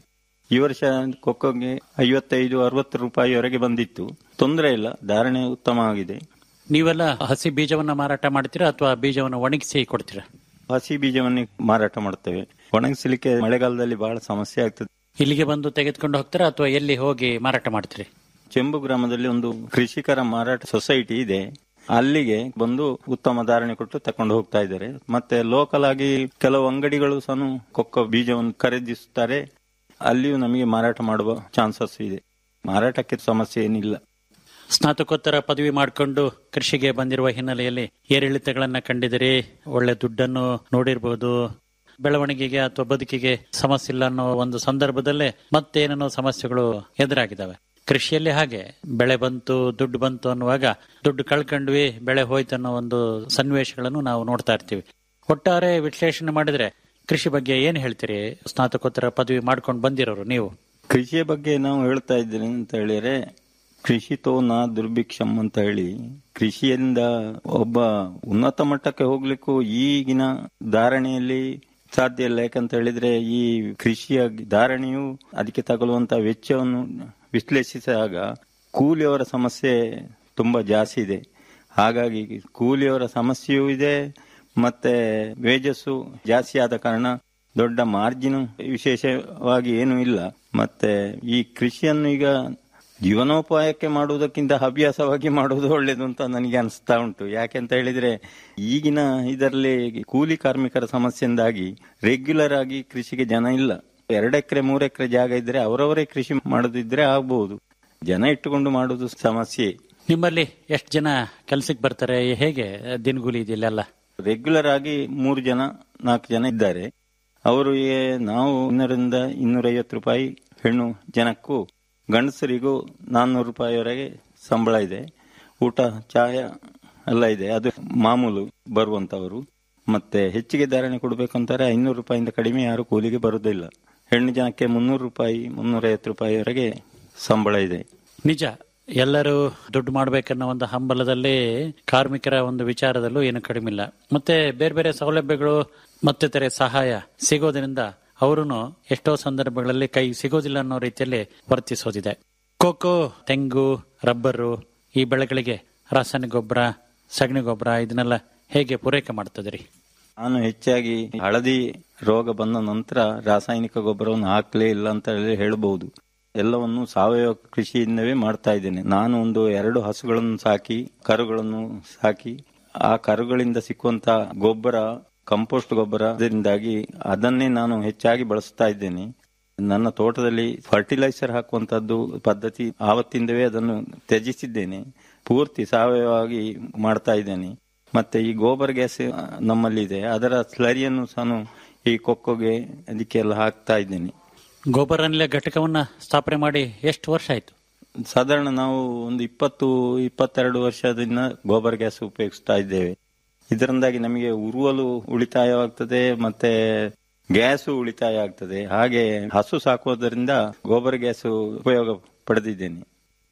Speaker 5: ಈ ವರ್ಷ ಕೊಕ್ಕೋಗೆ ಐವತ್ತೈದು ಅರವತ್ತು ರೂಪಾಯಿವರೆಗೆ ಬಂದಿತ್ತು ತೊಂದರೆ ಇಲ್ಲ ಧಾರಣೆ ಉತ್ತಮವಾಗಿದೆ
Speaker 4: ನೀವೆಲ್ಲ ಹಸಿ ಬೀಜವನ್ನ ಮಾರಾಟ ಮಾಡ್ತೀರಾ ಅಥವಾ ಬೀಜವನ್ನು ಒಣಗಿಸಿ ಕೊಡ್ತೀರಾ
Speaker 5: ಹಸಿ ಬೀಜವನ್ನೇ ಮಾರಾಟ ಮಾಡ್ತೇವೆ ಒಣಗಿಸಲಿಕ್ಕೆ ಮಳೆಗಾಲದಲ್ಲಿ ಬಹಳ ಸಮಸ್ಯೆ ಆಗ್ತದೆ
Speaker 4: ಇಲ್ಲಿಗೆ ಬಂದು ತೆಗೆದುಕೊಂಡು ಹೋಗ್ತೀರಾ ಅಥವಾ ಎಲ್ಲಿ ಹೋಗಿ ಮಾರಾಟ ಮಾಡ್ತೀರಿ
Speaker 5: ಚೆಂಬು ಗ್ರಾಮದಲ್ಲಿ ಒಂದು ಕೃಷಿಕರ ಮಾರಾಟ ಸೊಸೈಟಿ ಇದೆ ಅಲ್ಲಿಗೆ ಬಂದು ಉತ್ತಮ ಧಾರಣೆ ಕೊಟ್ಟು ತಕೊಂಡು ಹೋಗ್ತಾ ಇದ್ದಾರೆ ಮತ್ತೆ ಲೋಕಲ್ ಆಗಿ ಕೆಲವು ಅಂಗಡಿಗಳು ಸಹ ಕೊಕ್ಕೋ ಬೀಜವನ್ನು ಖರೀದಿಸುತ್ತಾರೆ ಅಲ್ಲಿಯೂ ನಮಗೆ ಮಾರಾಟ ಮಾಡುವ ಚಾನ್ಸಸ್ ಇದೆ ಮಾರಾಟಕ್ಕೆ ಸಮಸ್ಯೆ ಏನಿಲ್ಲ
Speaker 4: ಸ್ನಾತಕೋತ್ತರ ಪದವಿ ಮಾಡಿಕೊಂಡು ಕೃಷಿಗೆ ಬಂದಿರುವ ಹಿನ್ನೆಲೆಯಲ್ಲಿ ಏರಿಳಿತಗಳನ್ನ ಕಂಡಿದಿರಿ ಒಳ್ಳೆ ದುಡ್ಡನ್ನು ನೋಡಿರ್ಬೋದು ಬೆಳವಣಿಗೆಗೆ ಅಥವಾ ಬದುಕಿಗೆ ಸಮಸ್ಯೆ ಇಲ್ಲ ಅನ್ನೋ ಒಂದು ಸಂದರ್ಭದಲ್ಲೇ ಮತ್ತೇನೇನೋ ಸಮಸ್ಯೆಗಳು ಎದುರಾಗಿದ್ದಾವೆ ಕೃಷಿಯಲ್ಲಿ ಹಾಗೆ ಬೆಳೆ ಬಂತು ದುಡ್ಡು ಬಂತು ಅನ್ನುವಾಗ ದುಡ್ಡು ಕಳ್ಕೊಂಡ್ವಿ ಬೆಳೆ ಹೋಯ್ತು ಅನ್ನೋ ಒಂದು ಸನ್ನಿವೇಶಗಳನ್ನು ನಾವು ನೋಡ್ತಾ ಇರ್ತೀವಿ ಒಟ್ಟಾರೆ ವಿಶ್ಲೇಷಣೆ ಮಾಡಿದ್ರೆ ಕೃಷಿ ಬಗ್ಗೆ ಏನ್ ಹೇಳ್ತೀರಿ ಸ್ನಾತಕೋತ್ತರ ಪದವಿ ಮಾಡ್ಕೊಂಡು ಬಂದಿರೋರು ನೀವು
Speaker 5: ಕೃಷಿಯ ಬಗ್ಗೆ ನಾವು ಹೇಳ್ತಾ ಇದ್ದೇನೆ ಅಂತ ಹೇಳಿದ್ರೆ ಕೃಷಿತೋ ನ ದುರ್ಭಿಕ್ಷಂ ಅಂತ ಹೇಳಿ ಕೃಷಿಯಿಂದ ಒಬ್ಬ ಉನ್ನತ ಮಟ್ಟಕ್ಕೆ ಹೋಗ್ಲಿಕ್ಕೂ ಈಗಿನ ಧಾರಣೆಯಲ್ಲಿ ಸಾಧ್ಯ ಇಲ್ಲ ಯಾಕಂತ ಹೇಳಿದ್ರೆ ಈ ಕೃಷಿಯ ಧಾರಣೆಯು ಅದಕ್ಕೆ ತಗಲುವಂತ ವೆಚ್ಚವನ್ನು ವಿಶ್ಲೇಷಿಸಿದಾಗ ಕೂಲಿಯವರ ಸಮಸ್ಯೆ ತುಂಬಾ ಜಾಸ್ತಿ ಇದೆ ಹಾಗಾಗಿ ಕೂಲಿಯವರ ಸಮಸ್ಯೆಯೂ ಇದೆ ಮತ್ತೆ ವೇಜಸ್ಸು ಜಾಸ್ತಿ ಆದ ಕಾರಣ ದೊಡ್ಡ ಮಾರ್ಜಿನ್ ವಿಶೇಷವಾಗಿ ಏನೂ ಇಲ್ಲ ಮತ್ತೆ ಈ ಕೃಷಿಯನ್ನು ಈಗ ಜೀವನೋಪಾಯಕ್ಕೆ ಮಾಡುವುದಕ್ಕಿಂತ ಹವ್ಯಾಸವಾಗಿ ಮಾಡುವುದು ಒಳ್ಳೇದು ಅಂತ ನನಗೆ ಅನಿಸ್ತಾ ಉಂಟು ಯಾಕೆಂತ ಹೇಳಿದ್ರೆ ಈಗಿನ ಇದರಲ್ಲಿ ಕೂಲಿ ಕಾರ್ಮಿಕರ ಸಮಸ್ಯೆಯಿಂದಾಗಿ ರೆಗ್ಯುಲರ್ ಆಗಿ ಕೃಷಿಗೆ ಜನ ಇಲ್ಲ ಎರಡು ಎಕರೆ ಮೂರು ಎಕರೆ ಜಾಗ ಇದ್ರೆ ಅವರವರೇ ಕೃಷಿ ಮಾಡೋದಿದ್ರೆ ಆಗ್ಬಹುದು ಜನ ಇಟ್ಟುಕೊಂಡು ಮಾಡುವುದು ಸಮಸ್ಯೆ
Speaker 4: ನಿಮ್ಮಲ್ಲಿ ಎಷ್ಟು ಜನ ಕೆಲ್ಸಕ್ಕೆ ಬರ್ತಾರೆ ಹೇಗೆ ದಿನಗೂಲಿ ಇದೆಯಲ್ಲ
Speaker 5: ರೆಗ್ಯುಲರ್ ಆಗಿ ಮೂರು ಜನ ನಾಲ್ಕು ಜನ ಇದ್ದಾರೆ ಅವರಿಗೆ ನಾವು ಇನ್ನೂರಿಂದ ಇನ್ನೂರೈವತ್ತು ರೂಪಾಯಿ ಹೆಣ್ಣು ಜನಕ್ಕೂ ಗಂಡಸರಿಗೂ ನಾನ್ನೂರು ರೂಪಾಯಿವರೆಗೆ ಸಂಬಳ ಇದೆ ಊಟ ಚಾಯ ಎಲ್ಲ ಇದೆ ಅದು ಮಾಮೂಲು ಬರುವಂತವರು ಮತ್ತೆ ಹೆಚ್ಚಿಗೆ ಧಾರಣೆ ಕೊಡಬೇಕಂತಾರೆ ಐನೂರು ರೂಪಾಯಿಂದ ಕಡಿಮೆ ಯಾರು ಕೂಲಿಗೆ ಬರುವುದಿಲ್ಲ ಹೆಣ್ಣು ಜನಕ್ಕೆ ಮುನ್ನೂರು ರೂಪಾಯಿ ಮುನ್ನೂರೈವತ್ತು ರೂಪಾಯಿವರೆಗೆ ಸಂಬಳ ಇದೆ
Speaker 4: ನಿಜ ಎಲ್ಲರೂ ದುಡ್ಡು ಮಾಡ್ಬೇಕನ್ನೋ ಒಂದು ಹಂಬಲದಲ್ಲಿ ಕಾರ್ಮಿಕರ ಒಂದು ವಿಚಾರದಲ್ಲೂ ಏನು ಕಡಿಮೆ ಇಲ್ಲ ಮತ್ತೆ ಬೇರೆ ಬೇರೆ ಸೌಲಭ್ಯಗಳು ಮತ್ತಿತರೆ ಸಹಾಯ ಸಿಗೋದ್ರಿಂದ ಅವರು ಎಷ್ಟೋ ಸಂದರ್ಭಗಳಲ್ಲಿ ಕೈ ಸಿಗೋದಿಲ್ಲ ಅನ್ನೋ ರೀತಿಯಲ್ಲಿ ವರ್ತಿಸೋದಿದೆ ಕೋಕೋ ತೆಂಗು ರಬ್ಬರು ಈ ಬೆಳೆಗಳಿಗೆ ರಾಸಾಯನಿಕ ಗೊಬ್ಬರ ಸಗಣಿ ಗೊಬ್ಬರ ಇದನ್ನೆಲ್ಲ ಹೇಗೆ ಪೂರೈಕೆ ಮಾಡ್ತದ್ರಿ
Speaker 5: ನಾನು ಹೆಚ್ಚಾಗಿ ಹಳದಿ ರೋಗ ಬಂದ ನಂತರ ರಾಸಾಯನಿಕ ಗೊಬ್ಬರವನ್ನು ಹಾಕಲೇ ಇಲ್ಲ ಅಂತ ಹೇಳಿ ಹೇಳಬಹುದು ಎಲ್ಲವನ್ನು ಸಾವಯವ ಕೃಷಿಯಿಂದವೇ ಮಾಡ್ತಾ ಇದ್ದೇನೆ ನಾನು ಒಂದು ಎರಡು ಹಸುಗಳನ್ನು ಸಾಕಿ ಕರುಗಳನ್ನು ಸಾಕಿ ಆ ಕರುಗಳಿಂದ ಸಿಕ್ಕುವಂತ ಗೊಬ್ಬರ ಕಂಪೋಸ್ಟ್ ಗೊಬ್ಬರ ಅದರಿಂದಾಗಿ ಅದನ್ನೇ ನಾನು ಹೆಚ್ಚಾಗಿ ಬಳಸ್ತಾ ಇದ್ದೇನೆ ನನ್ನ ತೋಟದಲ್ಲಿ ಫರ್ಟಿಲೈಸರ್ ಹಾಕುವಂತದ್ದು ಪದ್ಧತಿ ಆವತ್ತಿಂದವೇ ಅದನ್ನು ತ್ಯಜಿಸಿದ್ದೇನೆ ಪೂರ್ತಿ ಸಾವಯವವಾಗಿ ಮಾಡ್ತಾ ಇದ್ದೇನೆ ಮತ್ತೆ ಈ ಗೋಬರ್ ಗ್ಯಾಸ್ ನಮ್ಮಲ್ಲಿ ಇದೆ ಅದರ ಸ್ಲರಿಯನ್ನು ಸಹ ಈ ಕೊಕ್ಕೋಗೆ ಅದಕ್ಕೆಲ್ಲ ಹಾಕ್ತಾ ಇದ್ದೇನೆ
Speaker 4: ಗೊಬ್ಬರ ಅನಿಲ ಘಟಕವನ್ನ ಸ್ಥಾಪನೆ ಮಾಡಿ ಎಷ್ಟು ವರ್ಷ ಆಯ್ತು
Speaker 5: ಸಾಧಾರಣ ನಾವು ಒಂದು ಇಪ್ಪತ್ತು ಇಪ್ಪತ್ತೆರಡು ವರ್ಷದಿಂದ ಗೋಬರ್ ಗ್ಯಾಸ್ ಉಪಯೋಗಿಸ್ತಾ ಇದ್ದೇವೆ ಇದರಿಂದಾಗಿ ನಮಗೆ ಉರುವಲು ಉಳಿತಾಯವಾಗ್ತದೆ ಮತ್ತೆ ಗ್ಯಾಸು ಉಳಿತಾಯ ಆಗ್ತದೆ ಹಾಗೆ ಹಸು ಸಾಕುವುದರಿಂದ ಗೋಬರ್ ಗ್ಯಾಸ್ ಉಪಯೋಗ ಪಡೆದಿದ್ದೇನೆ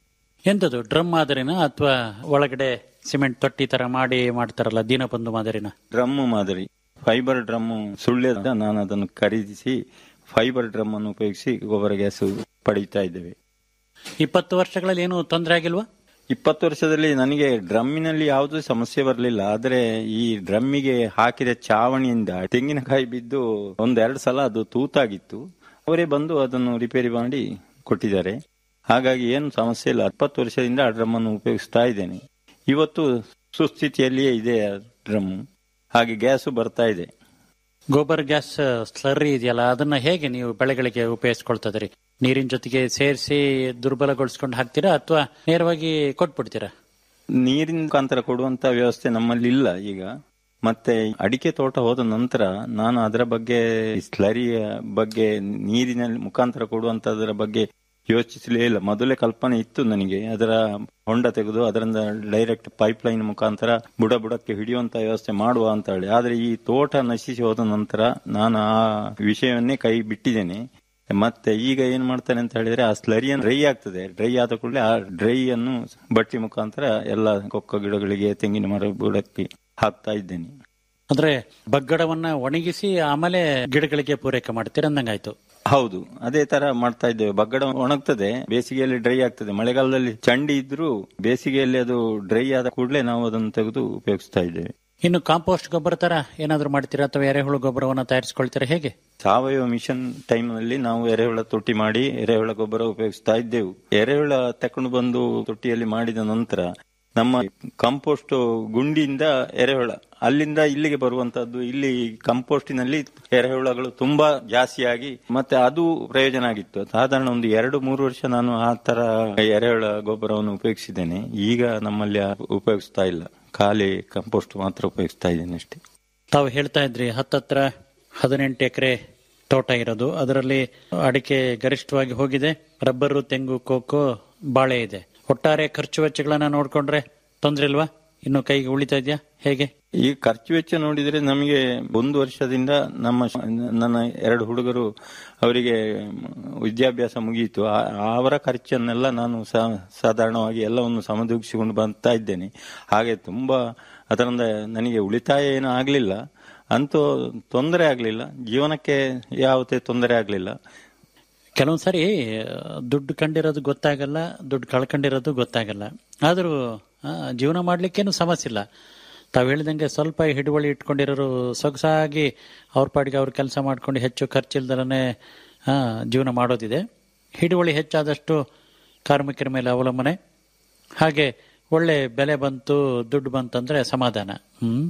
Speaker 4: ಎಂತದು ಡ್ರಮ್ ಮಾದರಿನ ಅಥವಾ ಒಳಗಡೆ ಸಿಮೆಂಟ್ ತೊಟ್ಟಿ ತರ ಮಾಡಿ ಮಾಡ್ತಾರಲ್ಲ ದೀನಬಂಧು ಮಾದರಿನ
Speaker 5: ಡ್ರಮ್ ಮಾದರಿ ಫೈಬರ್ ಡ್ರಮ್ ಸುಳ್ಳ್ಯದ ನಾನು ಅದನ್ನು ಖರೀದಿಸಿ ಫೈಬರ್ ಡ್ರಮ್ ಅನ್ನು ಉಪಯೋಗಿಸಿ ಗೊಬ್ಬರ ಗ್ಯಾಸ್ ಪಡೆಯುತ್ತಾ ಇದ್ದೇವೆ
Speaker 4: ಇಪ್ಪತ್ತು ವರ್ಷಗಳಲ್ಲಿ ಏನು ತೊಂದರೆ ಆಗಿಲ್ವಾ
Speaker 5: ಇಪ್ಪತ್ತು ವರ್ಷದಲ್ಲಿ ನನಗೆ ಡ್ರಮ್ಮಿನಲ್ಲಿ ಯಾವುದೇ ಸಮಸ್ಯೆ ಬರಲಿಲ್ಲ ಆದರೆ ಈ ಡ್ರಮ್ಮಿಗೆ ಹಾಕಿದ ಚಾವಣಿಯಿಂದ ತೆಂಗಿನಕಾಯಿ ಬಿದ್ದು ಒಂದೆರಡು ಸಲ ಅದು ತೂತಾಗಿತ್ತು ಅವರೇ ಬಂದು ಅದನ್ನು ರಿಪೇರಿ ಮಾಡಿ ಕೊಟ್ಟಿದ್ದಾರೆ ಹಾಗಾಗಿ ಏನು ಸಮಸ್ಯೆ ಇಲ್ಲ ಇಪ್ಪತ್ತು ವರ್ಷದಿಂದ ಆ ಡ್ರಮ್ ಅನ್ನು ಉಪಯೋಗಿಸ್ತಾ ಇದ್ದೇನೆ ಇವತ್ತು ಸುಸ್ಥಿತಿಯಲ್ಲಿಯೇ ಇದೆ ಆ ಡ್ರಮ್ ಹಾಗೆ ಗ್ಯಾಸು ಬರ್ತಾ ಇದೆ
Speaker 4: ಗೋಬರ್ ಗ್ಯಾಸ್ ಸ್ಲರ್ರಿ ಇದೆಯಲ್ಲ ಅದನ್ನ ಹೇಗೆ ನೀವು ಬೆಳೆಗಳಿಗೆ ಉಪಯೋಗಿಸ್ಕೊಳ್ತದ್ರಿ ನೀರಿನ ಜೊತೆಗೆ ಸೇರಿಸಿ ದುರ್ಬಲಗೊಳಿಸ್ಕೊಂಡು ಹಾಕ್ತೀರಾ ಅಥವಾ ನೇರವಾಗಿ ಕೊಟ್ಬಿಡ್ತೀರಾ
Speaker 5: ನೀರಿನ ಮುಖಾಂತರ ಕೊಡುವಂತ ವ್ಯವಸ್ಥೆ ನಮ್ಮಲ್ಲಿ ಇಲ್ಲ ಈಗ ಮತ್ತೆ ಅಡಿಕೆ ತೋಟ ಹೋದ ನಂತರ ನಾನು ಅದರ ಬಗ್ಗೆ ಸ್ಲರಿಯ ಬಗ್ಗೆ ನೀರಿನ ಮುಖಾಂತರ ಕೊಡುವಂತದರ ಬಗ್ಗೆ ಯೋಚಿಸಲೇ ಇಲ್ಲ ಮೊದಲೇ ಕಲ್ಪನೆ ಇತ್ತು ನನಗೆ ಅದರ ಹೊಂಡ ತೆಗೆದು ಅದರಿಂದ ಡೈರೆಕ್ಟ್ ಪೈಪ್ ಲೈನ್ ಮುಖಾಂತರ ಬುಡ ಬುಡಕ್ಕೆ ಹಿಡಿಯುವಂತ ವ್ಯವಸ್ಥೆ ಮಾಡುವ ಅಂತ ಹೇಳಿ ಆದ್ರೆ ಈ ತೋಟ ನಶಿಸಿ ಹೋದ ನಂತರ ನಾನು ಆ ವಿಷಯವನ್ನೇ ಕೈ ಬಿಟ್ಟಿದ್ದೇನೆ ಮತ್ತೆ ಈಗ ಏನ್ ಮಾಡ್ತಾನೆ ಅಂತ ಹೇಳಿದ್ರೆ ಆ ಸ್ಲರಿಯನ್ನು ಡ್ರೈ ಆಗ್ತದೆ ಡ್ರೈ ಆದ ಕೂಡಲೇ ಆ ಡ್ರೈ ಅನ್ನು ಬಟ್ಟಿ ಮುಖಾಂತರ ಎಲ್ಲ ಕೊಕ್ಕ ಗಿಡಗಳಿಗೆ ತೆಂಗಿನ ಮರ ಬುಡಕ್ಕೆ ಹಾಕ್ತಾ ಇದ್ದೇನೆ
Speaker 4: ಅಂದ್ರೆ ಬಗ್ಗಡವನ್ನ ಒಣಗಿಸಿ ಆಮೇಲೆ ಗಿಡಗಳಿಗೆ ಪೂರೈಕೆ ಮಾಡ್ತೀರಾ ಅಂದಂಗಾಯ್ತು
Speaker 5: ಹೌದು ಅದೇ ತರ ಮಾಡ್ತಾ ಇದ್ದೇವೆ ಬಗ್ಗಡ ಒಣಗ್ತದೆ ಬೇಸಿಗೆಯಲ್ಲಿ ಡ್ರೈ ಆಗ್ತದೆ ಮಳೆಗಾಲದಲ್ಲಿ ಚಂಡಿ ಇದ್ರೂ ಬೇಸಿಗೆಯಲ್ಲಿ ಅದು ಡ್ರೈ ಆದ ಕೂಡಲೇ ನಾವು ಅದನ್ನು ತೆಗೆದು ಉಪಯೋಗಿಸ್ತಾ ಇದ್ದೇವೆ
Speaker 4: ಇನ್ನು ಕಾಂಪೋಸ್ಟ್ ಗೊಬ್ಬರ ತರ ಏನಾದ್ರು ಮಾಡ್ತೀರಾ ಅಥವಾ ಎರೆಹುಳು ಗೊಬ್ಬರವನ್ನ ತಯಾರಿಸ್ಕೊಳ್ತೀರಾ ಹೇಗೆ
Speaker 5: ಸಾವಯವ ಮಿಷನ್ ಟೈಮ್ ನಲ್ಲಿ ನಾವು ಎರೆಹುಳ ತೊಟ್ಟಿ ಮಾಡಿ ಎರೆಹುಳ ಗೊಬ್ಬರ ಉಪಯೋಗಿಸ್ತಾ ಇದ್ದೆವು ಎರೆಹುಳ ತಕೊಂಡು ಬಂದು ತೊಟ್ಟಿಯಲ್ಲಿ ಮಾಡಿದ ನಂತರ ನಮ್ಮ ಕಂಪೋಸ್ಟ್ ಗುಂಡಿಯಿಂದ ಎರೆಹುಳ ಅಲ್ಲಿಂದ ಇಲ್ಲಿಗೆ ಬರುವಂತದ್ದು ಇಲ್ಲಿ ಕಂಪೋಸ್ಟಿನಲ್ಲಿ ಎರೆಹುಳಗಳು ತುಂಬಾ ಜಾಸ್ತಿಯಾಗಿ ಮತ್ತೆ ಅದು ಪ್ರಯೋಜನ ಆಗಿತ್ತು ಸಾಧಾರಣ ಒಂದು ಎರಡು ಮೂರು ವರ್ಷ ನಾನು ಆ ತರ ಎರೆಹುಳ ಗೊಬ್ಬರವನ್ನು ಉಪಯೋಗಿಸಿದ್ದೇನೆ ಈಗ ನಮ್ಮಲ್ಲಿ ಆ ಉಪಯೋಗಿಸ್ತಾ ಇಲ್ಲ ಖಾಲಿ ಕಂಪೋಸ್ಟ್ ಮಾತ್ರ ಉಪಯೋಗಿಸ್ತಾ ಇದ್ದೇನೆ ಅಷ್ಟೇ
Speaker 4: ತಾವು ಹೇಳ್ತಾ ಇದ್ರಿ ಹತ್ತತ್ರ ಹದಿನೆಂಟು ಎಕರೆ ತೋಟ ಇರೋದು ಅದರಲ್ಲಿ ಅಡಿಕೆ ಗರಿಷ್ಠವಾಗಿ ಹೋಗಿದೆ ರಬ್ಬರು ತೆಂಗು ಕೋಕೋ ಬಾಳೆ ಇದೆ ಒಟ್ಟಾರೆ ಖರ್ಚು ವೆಚ್ಚಗಳನ್ನ ನೋಡ್ಕೊಂಡ್ರೆ ತೊಂದ್ರೆ ಇಲ್ವಾ ಇನ್ನು ಕೈಗೆ ಉಳಿತಾ ಇದೆಯಾ ಹೇಗೆ
Speaker 5: ಈ ಖರ್ಚು ವೆಚ್ಚ ನೋಡಿದ್ರೆ ನಮಗೆ ಒಂದು ವರ್ಷದಿಂದ ನಮ್ಮ ಶ- ನನ್ನ ಎರಡು ಹುಡುಗರು ಅವರಿಗೆ ವಿದ್ಯಾಭ್ಯಾಸ ಮುಗಿಯಿತು ಆ- ಅವರ ಖರ್ಚನ್ನೆಲ್ಲ ನಾನು ಸಾ- ಸಾಧಾರಣವಾಗಿ ಎಲ್ಲವನ್ನು ಸಮದೂಗಿಸಿಕೊಂಡು ಬರ್ತಾ ಇದ್ದೇನೆ ಹಾಗೆ ತುಂಬಾ ಅದರಿಂದ ನನಗೆ ಉಳಿತಾಯ ಏನು ಆಗಲಿಲ್ಲ ಅಂತೂ ತೊಂದರೆ ಆಗಲಿಲ್ಲ ಜೀವನಕ್ಕೆ ಯಾವುದೇ ತೊಂದರೆ ಆಗಲಿಲ್ಲ
Speaker 4: ಕೆಲವೊಂದ್ ಸರಿ ದುಡ್ಡು ಕಂಡಿರೋದು ಗೊತ್ತಾಗಲ್ಲ ದುಡ್ಡು ಕಳ್ಕೊಂಡಿರೋದು ಗೊತ್ತಾಗಲ್ಲ ಆದರೂ ಆ, ಜೀವನ ಮಾಡ್ಲಿಕ್ಕೇನು ಸಮಸ್ಯೆ ಇಲ್ಲ ತಾವು ಹೇಳಿದಂಗೆ ಸ್ವಲ್ಪ ಹಿಡುವಳಿ ಇಟ್ಕೊಂಡಿರೋರು ಸೊಗಸಾಗಿ ಅವ್ರ ಪಾಡಿಗೆ ಅವ್ರ ಕೆಲಸ ಮಾಡ್ಕೊಂಡು ಹೆಚ್ಚು ಖರ್ಚಿಲ್ದಲೇ ಜೀವನ ಮಾಡೋದಿದೆ ಹಿಡುವಳಿ ಹೆಚ್ಚಾದಷ್ಟು ಕಾರ್ಮಿಕರ ಮೇಲೆ ಅವಲಂಬನೆ ಹಾಗೆ ಒಳ್ಳೆ ಬೆಲೆ ಬಂತು ದುಡ್ಡು ಬಂತಂದ್ರೆ ಸಮಾಧಾನ ಹ್ಮ್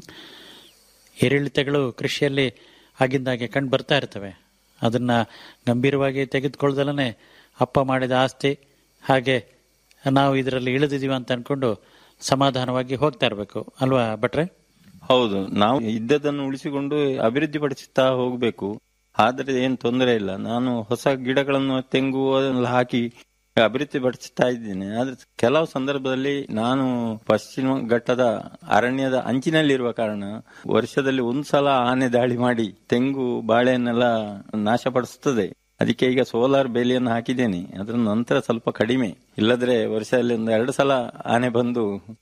Speaker 4: ಏರಿಳಿತಗಳು ಕೃಷಿಯಲ್ಲಿ ಆಗಿಂದಾಗೆ ಕಂಡು ಬರ್ತಾ ಇರ್ತವೆ ಅದನ್ನ ಗಂಭೀರವಾಗಿ ತೆಗೆದುಕೊಳ್ದಲೇ ಅಪ್ಪ ಮಾಡಿದ ಆಸ್ತಿ ಹಾಗೆ ನಾವು ಇದರಲ್ಲಿ ಇಳಿದಿದೀವಿ ಅಂತ ಅನ್ಕೊಂಡು ಸಮಾಧಾನವಾಗಿ ಹೋಗ್ತಾ ಇರಬೇಕು ಅಲ್ವಾ ಭಟ್ರೆ
Speaker 5: ಹೌದು ನಾವು ಇದ್ದದನ್ನು ಉಳಿಸಿಕೊಂಡು ಅಭಿವೃದ್ಧಿ ಪಡಿಸುತ್ತಾ ಹೋಗಬೇಕು ಆದ್ರೆ ಏನ್ ತೊಂದರೆ ಇಲ್ಲ ನಾನು ಹೊಸ ಗಿಡಗಳನ್ನು ತೆಂಗು ಅದನ್ನೆಲ್ಲ ಹಾಕಿ ಅಭಿವೃದ್ಧಿ ಪಡಿಸ್ತಾ ಇದ್ದೇನೆ ಆದ್ರೆ ಕೆಲವು ಸಂದರ್ಭದಲ್ಲಿ ನಾನು ಪಶ್ಚಿಮ ಘಟ್ಟದ ಅರಣ್ಯದ ಅಂಚಿನಲ್ಲಿರುವ ಕಾರಣ ವರ್ಷದಲ್ಲಿ ಒಂದ್ಸಲ ಆನೆ ದಾಳಿ ಮಾಡಿ ತೆಂಗು ಬಾಳೆಯನ್ನೆಲ್ಲ ನಾಶಪಡಿಸುತ್ತದೆ ಅದಕ್ಕೆ ಈಗ ಸೋಲಾರ್ ಬೇಲಿಯನ್ನು ಹಾಕಿದ್ದೇನೆ ಅದರ ನಂತರ ಸ್ವಲ್ಪ ಕಡಿಮೆ ಇಲ್ಲದ್ರೆ ವರ್ಷದಲ್ಲಿ ಒಂದು ಎರಡು ಸಲ ಆನೆ ಬಂದು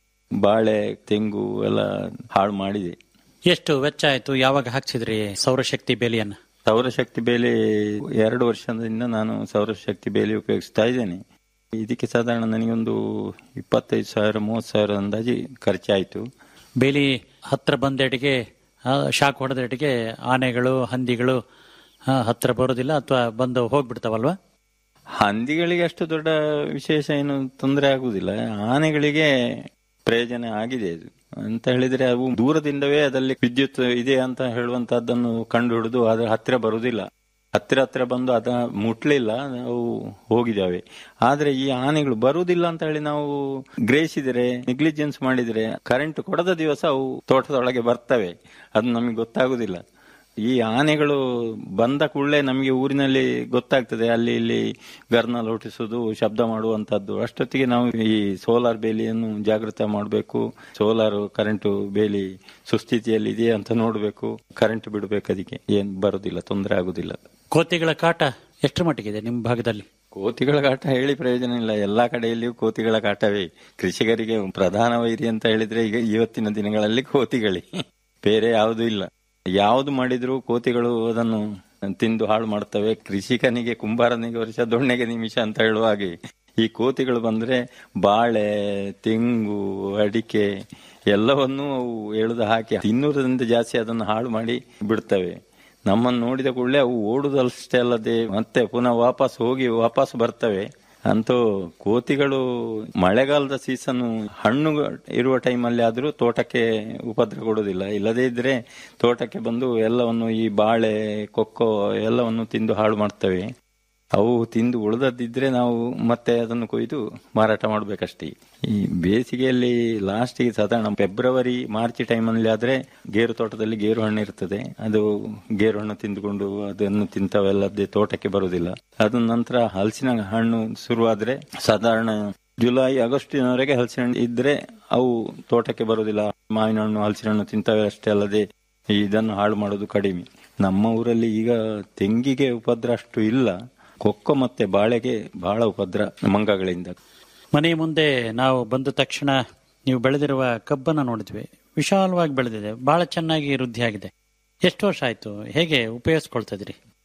Speaker 5: ಬಾಳೆ ತೆಂಗು ಎಲ್ಲ ಹಾಳು ಮಾಡಿದೆ
Speaker 4: ಎಷ್ಟು ವೆಚ್ಚ ಆಯ್ತು ಯಾವಾಗ ಹಾಕ್ಸಿದ್ರಿ ಸೌರಶಕ್ತಿ ಬೇಲಿಯನ್ನ
Speaker 5: ಸೌರಶಕ್ತಿ ಬೇಲಿ ಎರಡು ವರ್ಷದಿಂದ ನಾನು ಸೌರಶಕ್ತಿ ಬೇಲಿ ಉಪಯೋಗಿಸ್ತಾ ಇದ್ದೇನೆ ಇದಕ್ಕೆ ಸಾಧಾರಣ ನನಗೊಂದು ಇಪ್ಪತ್ತೈದು ಸಾವಿರ ಮೂವತ್ತು ಸಾವಿರ ಅಂದಾಜಿ ಖರ್ಚಾಯಿತು
Speaker 4: ಬೇಲಿ ಹತ್ರ ಬಂದೆಡೆಗೆ ಆ, ಶಾಕ್ ಹೊಡೆದೆಡೆಗೆ ಆನೆಗಳು ಹಂದಿಗಳು ಆ, ಹತ್ರ ಬರೋದಿಲ್ಲ ಅಥವಾ ಬಂದು ಹೋಗ್ಬಿಡ್ತಾವಲ್ವಾ
Speaker 5: ಹಂದಿಗಳಿಗೆ ಅಷ್ಟು ದೊಡ್ಡ ವಿಶೇಷ ಏನು ತೊಂದರೆ ಆಗುವುದಿಲ್ಲ ಆನೆಗಳಿಗೆ ಪ್ರಯೋಜನ ಆಗಿದೆ ಅದು ಅಂತ ಹೇಳಿದ್ರೆ ಅವು ದೂರದಿಂದವೇ ಅದರಲ್ಲಿ ವಿದ್ಯುತ್ ಇದೆ ಅಂತ ಹೇಳುವಂತಹದ್ದನ್ನು ಕಂಡು ಹಿಡಿದು ಅದರ ಹತ್ತಿರ ಬರುವುದಿಲ್ಲ ಹತ್ತಿರ ಹತ್ತಿರ ಬಂದು ಅದ ಮುಟ್ಲಿಲ್ಲ ಅವು ಹೋಗಿದ್ದಾವೆ ಆದ್ರೆ ಈ ಆನೆಗಳು ಬರುವುದಿಲ್ಲ ಅಂತ ಹೇಳಿ ನಾವು ಗ್ರಹಿಸಿದರೆ ನೆಗ್ಲಿಜೆನ್ಸ್ ಮಾಡಿದ್ರೆ ಕರೆಂಟ್ ಕೊಡದ ದಿವಸ ಅವು ತೋಟದೊಳಗೆ ಬರ್ತವೆ ಅದು ನಮಗೆ ಗೊತ್ತಾಗುದಿಲ್ಲ ಈ ಆನೆಗಳು ಬಂದ ಕೂಡಲೇ ನಮಗೆ ಊರಿನಲ್ಲಿ ಗೊತ್ತಾಗ್ತದೆ ಅಲ್ಲಿ ಇಲ್ಲಿ ಗರ್ನಲ್ ಹೊಟ್ಟಿಸುವುದು ಶಬ್ದ ಮಾಡುವಂತದ್ದು ಅಷ್ಟೊತ್ತಿಗೆ ನಾವು ಈ ಸೋಲಾರ್ ಬೇಲಿಯನ್ನು ಜಾಗೃತ ಮಾಡಬೇಕು ಸೋಲಾರ್ ಕರೆಂಟ್ ಬೇಲಿ ಸುಸ್ಥಿತಿಯಲ್ಲಿ ಇದೆಯಾ ಅಂತ ನೋಡಬೇಕು ಕರೆಂಟ್ ಬಿಡಬೇಕು ಅದಕ್ಕೆ ಏನ್ ಬರುದಿಲ್ಲ ತೊಂದರೆ ಆಗುದಿಲ್ಲ
Speaker 4: ಕೋತಿಗಳ ಕಾಟ ಎಷ್ಟರ ಮಟ್ಟಿಗಿದೆ ನಿಮ್ಮ ಭಾಗದಲ್ಲಿ
Speaker 5: ಕೋತಿಗಳ ಕಾಟ ಹೇಳಿ ಪ್ರಯೋಜನ ಇಲ್ಲ ಎಲ್ಲಾ ಕಡೆಯಲ್ಲಿಯೂ ಕೋತಿಗಳ ಕಾಟವೇ ಕೃಷಿಕರಿಗೆ ಪ್ರಧಾನ ವೈರಿ ಅಂತ ಹೇಳಿದ್ರೆ ಈಗ ಇವತ್ತಿನ ದಿನಗಳಲ್ಲಿ ಕೋತಿಗಳೇ ಬೇರೆ ಯಾವುದೂ ಇಲ್ಲ ಯಾವುದು ಮಾಡಿದ್ರು ಕೋತಿಗಳು ಅದನ್ನು ತಿಂದು ಹಾಳು ಮಾಡ್ತವೆ ಕೃಷಿಕನಿಗೆ ಕುಂಬಾರನಿಗೆ ವರ್ಷ ದೊಣ್ಣೆಗೆ ನಿಮಿಷ ಅಂತ ಹೇಳುವ ಹಾಗೆ ಈ ಕೋತಿಗಳು ಬಂದ್ರೆ ಬಾಳೆ ತೆಂಗು ಅಡಿಕೆ ಎಲ್ಲವನ್ನೂ ಅವು ಎಳೆದು ಹಾಕಿ ಇನ್ನೂರರಿಂದ ಜಾಸ್ತಿ ಅದನ್ನು ಹಾಳು ಮಾಡಿ ಬಿಡ್ತವೆ ನಮ್ಮನ್ನು ನೋಡಿದ ಕೂಡಲೇ ಅವು ಓಡುದಷ್ಟೇ ಅಲ್ಲದೆ ಮತ್ತೆ ಪುನಃ ವಾಪಸ್ ಹೋಗಿ ವಾಪಸ್ ಬರ್ತವೆ ಅಂತೂ ಕೋತಿಗಳು ಮಳೆಗಾಲದ ಸೀಸನ್ ಹಣ್ಣು ಇರುವ ಟೈಮಲ್ಲಿ ಆದ್ರೂ ತೋಟಕ್ಕೆ ಉಪದ್ರ ಕೊಡುವುದಿಲ್ಲ ಇಲ್ಲದೇ ಇದ್ರೆ ತೋಟಕ್ಕೆ ಬಂದು ಎಲ್ಲವನ್ನು ಈ ಬಾಳೆ ಕೊಕ್ಕೋ ಎಲ್ಲವನ್ನು ತಿಂದು ಹಾಳು ಮಾಡ್ತವೆ ಅವು ತಿಂದು ಉಳಿದದ್ದಿದ್ರೆ ನಾವು ಮತ್ತೆ ಅದನ್ನು ಕೊಯ್ದು ಮಾರಾಟ ಮಾಡಬೇಕಷ್ಟೇ ಈ ಬೇಸಿಗೆಯಲ್ಲಿ ಲಾಸ್ಟಿಗೆ ಸಾಧಾರಣ ಫೆಬ್ರವರಿ ಮಾರ್ಚ್ ಟೈಮಲ್ಲಿ ಆದ್ರೆ ಗೇರು ತೋಟದಲ್ಲಿ ಗೇರು ಹಣ್ಣು ಇರ್ತದೆ ಅದು ಗೇರು ಹಣ್ಣು ತಿಂದುಕೊಂಡು ಅದನ್ನು ತಿಂತವೆಲ್ಲದೇ ತೋಟಕ್ಕೆ ಬರುವುದಿಲ್ಲ ಅದ ನಂತರ ಹಲಸಿನ ಹಣ್ಣು ಶುರುವಾದ್ರೆ ಸಾಧಾರಣ ಜುಲೈ ಆಗಸ್ಟಿನವರೆಗೆ ಹಲಸಿನ ಹಣ್ಣು ಇದ್ರೆ ಅವು ತೋಟಕ್ಕೆ ಬರುವುದಿಲ್ಲ ಮಾವಿನ ಹಣ್ಣು ಹಲಸಿನ ಹಣ್ಣು ತಿಂತವೆ ಅಷ್ಟೇ ಅಲ್ಲದೆ ಇದನ್ನು ಹಾಳು ಮಾಡೋದು ಕಡಿಮೆ ನಮ್ಮ ಊರಲ್ಲಿ ಈಗ ತೆಂಗಿಗೆ ಉಪದ್ರ ಅಷ್ಟು ಇಲ್ಲ ಕೊಕ್ಕೋ ಮತ್ತೆ ಬಾಳೆಗೆ ಬಹಳ ಉಪದ್ರ ಮಂಗಗಳಿಂದ
Speaker 4: ಮನೆ ಮುಂದೆ ನಾವು ಬಂದ ತಕ್ಷಣ ನೀವು ಬೆಳೆದಿರುವ ಕಬ್ಬನ್ನ ನೋಡಿದ್ವಿ ವಿಶಾಲವಾಗಿ ಬೆಳೆದಿದೆ ಬಹಳ ಚೆನ್ನಾಗಿ ವೃದ್ಧಿಯಾಗಿದೆ ಎಷ್ಟು ವರ್ಷ ಆಯ್ತು ಹೇಗೆ ಉಪಯೋಗಿಸ್ಕೊಳ್ತಾ ಇದ್ರಿ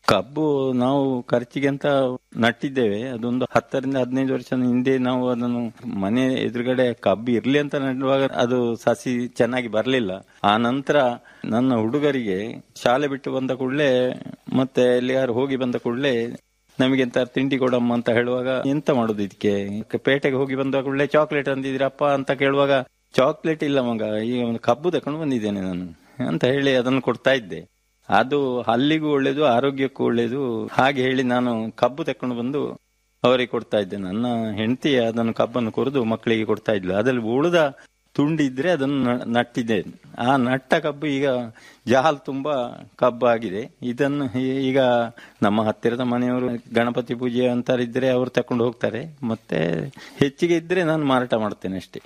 Speaker 5: ಕಬ್ಬು ನಾವು ಖರ್ಚಿಗೆ ಅಂತ ನಟ್ಟಿದ್ದೇವೆ ಅದೊಂದು ಹತ್ತರಿಂದ ಹದಿನೈದು ವರ್ಷದ ಹಿಂದೆ ನಾವು ಅದನ್ನು ಮನೆ ಎದುರುಗಡೆ ಕಬ್ಬು ಇರ್ಲಿ ಅಂತ ನೆಡುವಾಗ ಅದು ಸಸಿ ಚೆನ್ನಾಗಿ ಬರಲಿಲ್ಲ ಆ ನಂತರ ನನ್ನ ಹುಡುಗರಿಗೆ ಶಾಲೆ ಬಿಟ್ಟು ಬಂದ ಕೂಡಲೇ ಮತ್ತೆ ಎಲ್ಲಿಯಾರು ಹೋಗಿ ಬಂದ ಕೂಡಲೇ ನಮಗೆ ಎಂತ ತಿಂಡಿ ಕೊಡಮ್ಮ ಅಂತ ಹೇಳುವಾಗ ಎಂತ ಮಾಡುದು ಇದಕ್ಕೆ ಪೇಟೆಗೆ ಹೋಗಿ ಬಂದ ಕೂಡಲೇ ಚಾಕ್ಲೇಟ್ ಅಂದಿದ್ರಪ್ಪ ಅಂತ ಕೇಳುವಾಗ ಚಾಕ್ಲೇಟ್ ಇಲ್ಲ ಮಗ ಈಗ ಒಂದು ಕಬ್ಬು ತಕೊಂಡು ಬಂದಿದ್ದೇನೆ ನಾನು ಅಂತ ಹೇಳಿ ಅದನ್ನು ಕೊಡ್ತಾ ಇದ್ದೆ ಅದು ಹಲ್ಲಿಗೂ ಒಳ್ಳೇದು ಆರೋಗ್ಯಕ್ಕೂ ಒಳ್ಳೇದು ಹಾಗೆ ಹೇಳಿ ನಾನು ಕಬ್ಬು ತಕೊಂಡು ಬಂದು ಅವರಿಗೆ ಕೊಡ್ತಾ ಇದ್ದೆ ನನ್ನ ಹೆಂಡತಿ ಅದನ್ನು ಕಬ್ಬನ್ನು ಕೊರೆದು ಮಕ್ಕಳಿಗೆ ಕೊಡ್ತಾ ಇದ್ಲು ಅದ್ರಲ್ಲಿ ಉಳಿದ ತುಂಡಿದ್ರೆ ಅದನ್ನು ನ- ನಟ್ಟಿದ್ದೆ ಆ ನಟ್ಟ ಕಬ್ಬು ಈಗ ಜಾಲ್ ತುಂಬಾ ಕಬ್ಬು ಆಗಿದೆ ಇದನ್ನು ಈ- ಈಗ ನಮ್ಮ ಹತ್ತಿರದ ಮನೆಯವರು ಗಣಪತಿ ಪೂಜೆ ಅಂತರಿದ್ರೆ ಅವರು ತಕೊಂಡು ಹೋಗ್ತಾರೆ ಮತ್ತೆ ಹೆಚ್ಚಿಗೆ ಇದ್ರೆ ನಾನು ಮಾರಾಟ ಮಾಡ್ತೇನೆ ಅಷ್ಟೇ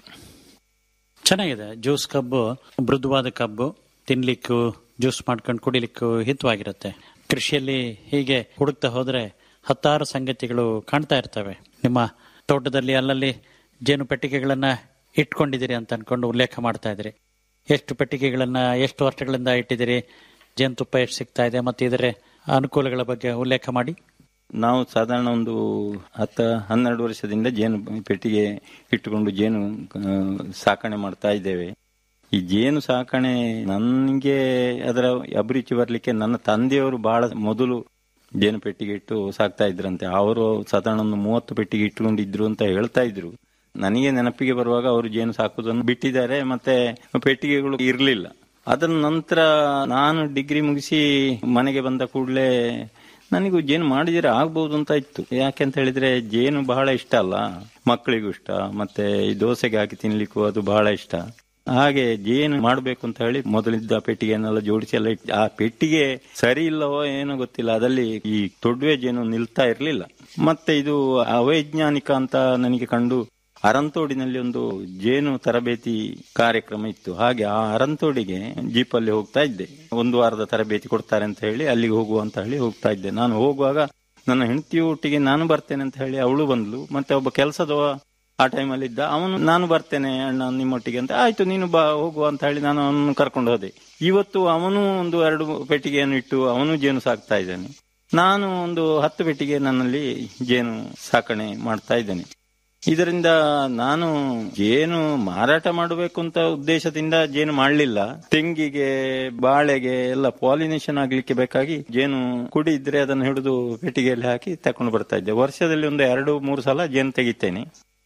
Speaker 4: ಚೆನ್ನಾಗಿದೆ ಜ್ಯೂಸ್ ಕಬ್ಬು ಮೃದುವಾದ ಕಬ್ಬು ತಿನ್ಲಿಕ್ಕೂ ಜ್ಯೂಸ್ ಮಾಡ್ಕೊಂಡು ಕುಡಿಲಿಕ್ಕೂ ಹಿತವಾಗಿರುತ್ತೆ ಕೃಷಿಯಲ್ಲಿ ಹೀಗೆ ಹುಡುಕ್ತಾ ಹೋದ್ರೆ ಹತ್ತಾರು ಸಂಗತಿಗಳು ಕಾಣ್ತಾ ಇರ್ತವೆ ನಿಮ್ಮ ತೋಟದಲ್ಲಿ ಅಲ್ಲಲ್ಲಿ ಜೇನು ಪೆಟ್ಟಿಗೆಗಳನ್ನ ಇಟ್ಕೊಂಡಿದ್ದೀರಿ ಅಂತ ಅನ್ಕೊಂಡು ಉಲ್ಲೇಖ ಮಾಡ್ತಾ ಇದ್ರಿ ಎಷ್ಟು ಪೆಟ್ಟಿಗೆಗಳನ್ನ ಎಷ್ಟು ವರ್ಷಗಳಿಂದ ಇಟ್ಟಿದ್ದೀರಿ ಜೇನುತುಪ್ಪ ಎಷ್ಟು ಸಿಗ್ತಾ ಇದೆ ಮತ್ತೆ ಇದರ ಅನುಕೂಲಗಳ ಬಗ್ಗೆ ಉಲ್ಲೇಖ ಮಾಡಿ
Speaker 5: ನಾವು ಸಾಧಾರಣ ಒಂದು ಹತ್ತ ಹನ್ನೆರಡು ವರ್ಷದಿಂದ ಜೇನು ಪೆಟ್ಟಿಗೆ ಇಟ್ಟುಕೊಂಡು ಜೇನು ಆ, ಸಾಕಣೆ ಮಾಡ್ತಾ ಇದ್ದೇವೆ ಈ ಜೇನು ಸಾಕಣೆ ನನಗೆ ಅದರ ಅಭಿರುಚಿ ಬರಲಿಕ್ಕೆ ನನ್ನ ತಂದೆಯವರು ಬಹಳ ಮೊದಲು ಜೇನು ಪೆಟ್ಟಿಗೆ ಇಟ್ಟು ಸಾಕ್ತಾ ಇದ್ರಂತೆ ಅವರು ಸಾಧಾರಣ ಒಂದು ಮೂವತ್ತು ಪೆಟ್ಟಿಗೆ ಇಟ್ಟುಕೊಂಡಿದ್ರು ಅಂತ ಹೇಳ್ತಾ ಇದ್ರು ನನಗೆ ನೆನಪಿಗೆ ಬರುವಾಗ ಅವರು ಜೇನು ಸಾಕುವುದನ್ನು ಬಿಟ್ಟಿದ್ದಾರೆ ಮತ್ತೆ ಪೆಟ್ಟಿಗೆಗಳು ಇರಲಿಲ್ಲ ಅದರ ನಂತರ ನಾನು ಡಿಗ್ರಿ ಮುಗಿಸಿ ಮನೆಗೆ ಬಂದ ಕೂಡಲೇ ನನಗೂ ಜೇನು ಮಾಡಿದ್ರೆ ಆಗ್ಬಹುದು ಅಂತ ಇತ್ತು ಯಾಕೆಂತ ಹೇಳಿದ್ರೆ ಜೇನು ಬಹಳ ಇಷ್ಟ ಅಲ್ಲ ಮಕ್ಕಳಿಗೂ ಇಷ್ಟ ಮತ್ತೆ ಈ ದೋಸೆಗೆ ಹಾಕಿ ತಿನ್ಲಿಕ್ಕೂ ಅದು ಬಹಳ ಇಷ್ಟ ಹಾಗೆ ಜೇನು ಮಾಡಬೇಕು ಅಂತ ಹೇಳಿ ಮೊದಲಿದ್ದ ಪೆಟ್ಟಿಗೆಯನ್ನೆಲ್ಲ ಜೋಡಿಸಿ ಎಲ್ಲ ಇಟ್ಟು ಆ ಪೆಟ್ಟಿಗೆ ಸರಿ ಇಲ್ಲವೋ ಏನೋ ಗೊತ್ತಿಲ್ಲ ಅದಲ್ಲಿ ಈ ತೊಡ್ವೆ ಜೇನು ನಿಲ್ತಾ ಇರಲಿಲ್ಲ ಮತ್ತೆ ಇದು ಅವೈಜ್ಞಾನಿಕ ಅಂತ ನನಗೆ ಕಂಡು ಅರಂತೋಡಿನಲ್ಲಿ ಒಂದು ಜೇನು ತರಬೇತಿ ಕಾರ್ಯಕ್ರಮ ಇತ್ತು ಹಾಗೆ ಆ ಅರಂತೋಡಿಗೆ ಜೀಪಲ್ಲಿ ಹೋಗ್ತಾ ಇದ್ದೆ ಒಂದು ವಾರದ ತರಬೇತಿ ಕೊಡ್ತಾರೆ ಅಂತ ಹೇಳಿ ಅಲ್ಲಿಗೆ ಹೋಗುವ ಅಂತ ಹೇಳಿ ಹೋಗ್ತಾ ಇದ್ದೆ ನಾನು ಹೋಗುವಾಗ ನನ್ನ ಹೆಂಡತಿ ಒಟ್ಟಿಗೆ ನಾನು ಬರ್ತೇನೆ ಅಂತ ಹೇಳಿ ಅವಳು ಬಂದ್ಲು ಮತ್ತೆ ಒಬ್ಬ ಕೆಲಸದವ ಆ ಟೈಮಲ್ಲಿ ಇದ್ದ ಅವನು ನಾನು ಬರ್ತೇನೆ ಅಣ್ಣ ನಿಮ್ಮೊಟ್ಟಿಗೆ ಅಂತ ಆಯ್ತು ನೀನು ಬಾ ಹೋಗುವ ಅಂತ ಹೇಳಿ ನಾನು ಅವನನ್ನು ಕರ್ಕೊಂಡು ಹೋದೆ ಇವತ್ತು ಅವನು ಒಂದು ಎರಡು ಪೆಟ್ಟಿಗೆಯನ್ನು ಇಟ್ಟು ಅವನು ಜೇನು ಸಾಕ್ತಾ ಇದ್ದಾನೆ ನಾನು ಒಂದು ಹತ್ತು ಪೆಟ್ಟಿಗೆ ನನ್ನಲ್ಲಿ ಜೇನು ಸಾಕಣೆ ಮಾಡ್ತಾ ಇದ್ದೇನೆ ಇದರಿಂದ ನಾನು ಜೇನು ಮಾರಾಟ ಮಾಡಬೇಕು ಅಂತ ಉದ್ದೇಶದಿಂದ ಜೇನು ಮಾಡಲಿಲ್ಲ ತೆಂಗಿಗೆ ಬಾಳೆಗೆ ಎಲ್ಲ ಪಾಲಿನೇಷನ್ ಆಗ್ಲಿಕ್ಕೆ ಬೇಕಾಗಿ ಜೇನು ಕುಡಿ ಇದ್ರೆ ಅದನ್ನು ಹಿಡಿದು ಪೆಟ್ಟಿಗೆಯಲ್ಲಿ ಹಾಕಿ ತಕೊಂಡು ಬರ್ತಾ ಇದ್ದೆ ವರ್ಷದಲ್ಲಿ ಒಂದು ಎರಡು ಮೂರು ಸಲ ಜೇನು ತೆಗಿತೇನೆ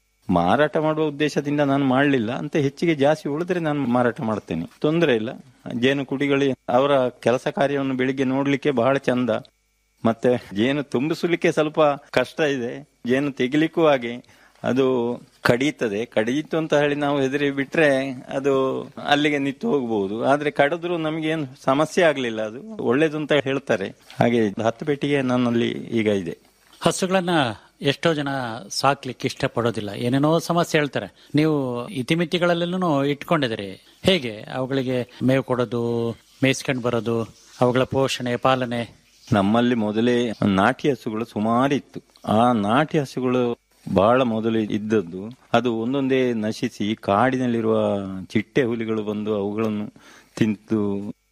Speaker 5: ಮಾರಾಟ ಮಾಡುವ ಉದ್ದೇಶದಿಂದ ನಾನು ಮಾಡಲಿಲ್ಲ ಅಂತ ಹೆಚ್ಚಿಗೆ ಜಾಸ್ತಿ ಉಳಿದ್ರೆ ನಾನು ಮಾರಾಟ ಮಾಡ್ತೇನೆ ತೊಂದರೆ ಇಲ್ಲ ಜೇನು ಕುಡಿಗಳು ಅವರ ಕೆಲಸ ಕಾರ್ಯವನ್ನು ಬೆಳಿಗ್ಗೆ ನೋಡ್ಲಿಕ್ಕೆ ಬಹಳ ಚಂದ ಮತ್ತೆ ಜೇನು ತುಂಬಿಸಲಿಕ್ಕೆ ಸ್ವಲ್ಪ ಕಷ್ಟ ಇದೆ ಜೇನು ತೆಗಿಲಿಕ್ಕೂ ಹಾಗೆ ಅದು ಕಡಿಯುತ್ತದೆ ಕಡಿಯಿತು ಅಂತ ಹೇಳಿ ನಾವು ಹೆದರಿ ಬಿಟ್ರೆ ಅದು ಅಲ್ಲಿಗೆ ನಿಂತು ಹೋಗಬಹುದು ಆದ್ರೆ ಕಡಿದ್ರು ನಮಗೇನು ಸಮಸ್ಯೆ ಆಗ್ಲಿಲ್ಲ ಅದು ಒಳ್ಳೇದು ಅಂತ ಹೇಳ್ತಾರೆ ಹಾಗೆ ಹತ್ತು ಪೆಟ್ಟಿಗೆ ನನ್ನಲ್ಲಿ ಈಗ ಇದೆ
Speaker 4: ಹಸುಗಳನ್ನ ಎಷ್ಟೋ ಜನ ಸಾಕ್ಲಿಕ್ಕೆ ಇಷ್ಟಪಡೋದಿಲ್ಲ ಏನೇನೋ ಸಮಸ್ಯೆ ಹೇಳ್ತಾರೆ ನೀವು ಇತಿಮಿತಿಗಳಲ್ಲೆಲ್ಲೂ ಇಟ್ಕೊಂಡಿದ್ದೀರಿ ಹೇಗೆ ಅವುಗಳಿಗೆ ಮೇವು ಕೊಡೋದು ಮೇಯಿಸ್ಕೊಂಡು ಬರೋದು ಅವುಗಳ ಪೋಷಣೆ ಪಾಲನೆ
Speaker 5: ನಮ್ಮಲ್ಲಿ ಮೊದಲೇ ನಾಟಿ ಹಸುಗಳು ಸುಮಾರು ಇತ್ತು ಆ ನಾಟಿ ಹಸುಗಳು ಬಹಳ ಮೊದಲು ಇದ್ದದ್ದು ಅದು ಒಂದೊಂದೇ ನಶಿಸಿ ಕಾಡಿನಲ್ಲಿರುವ ಚಿಟ್ಟೆ ಹುಲಿಗಳು ಬಂದು ಅವುಗಳನ್ನು ತಿಂತು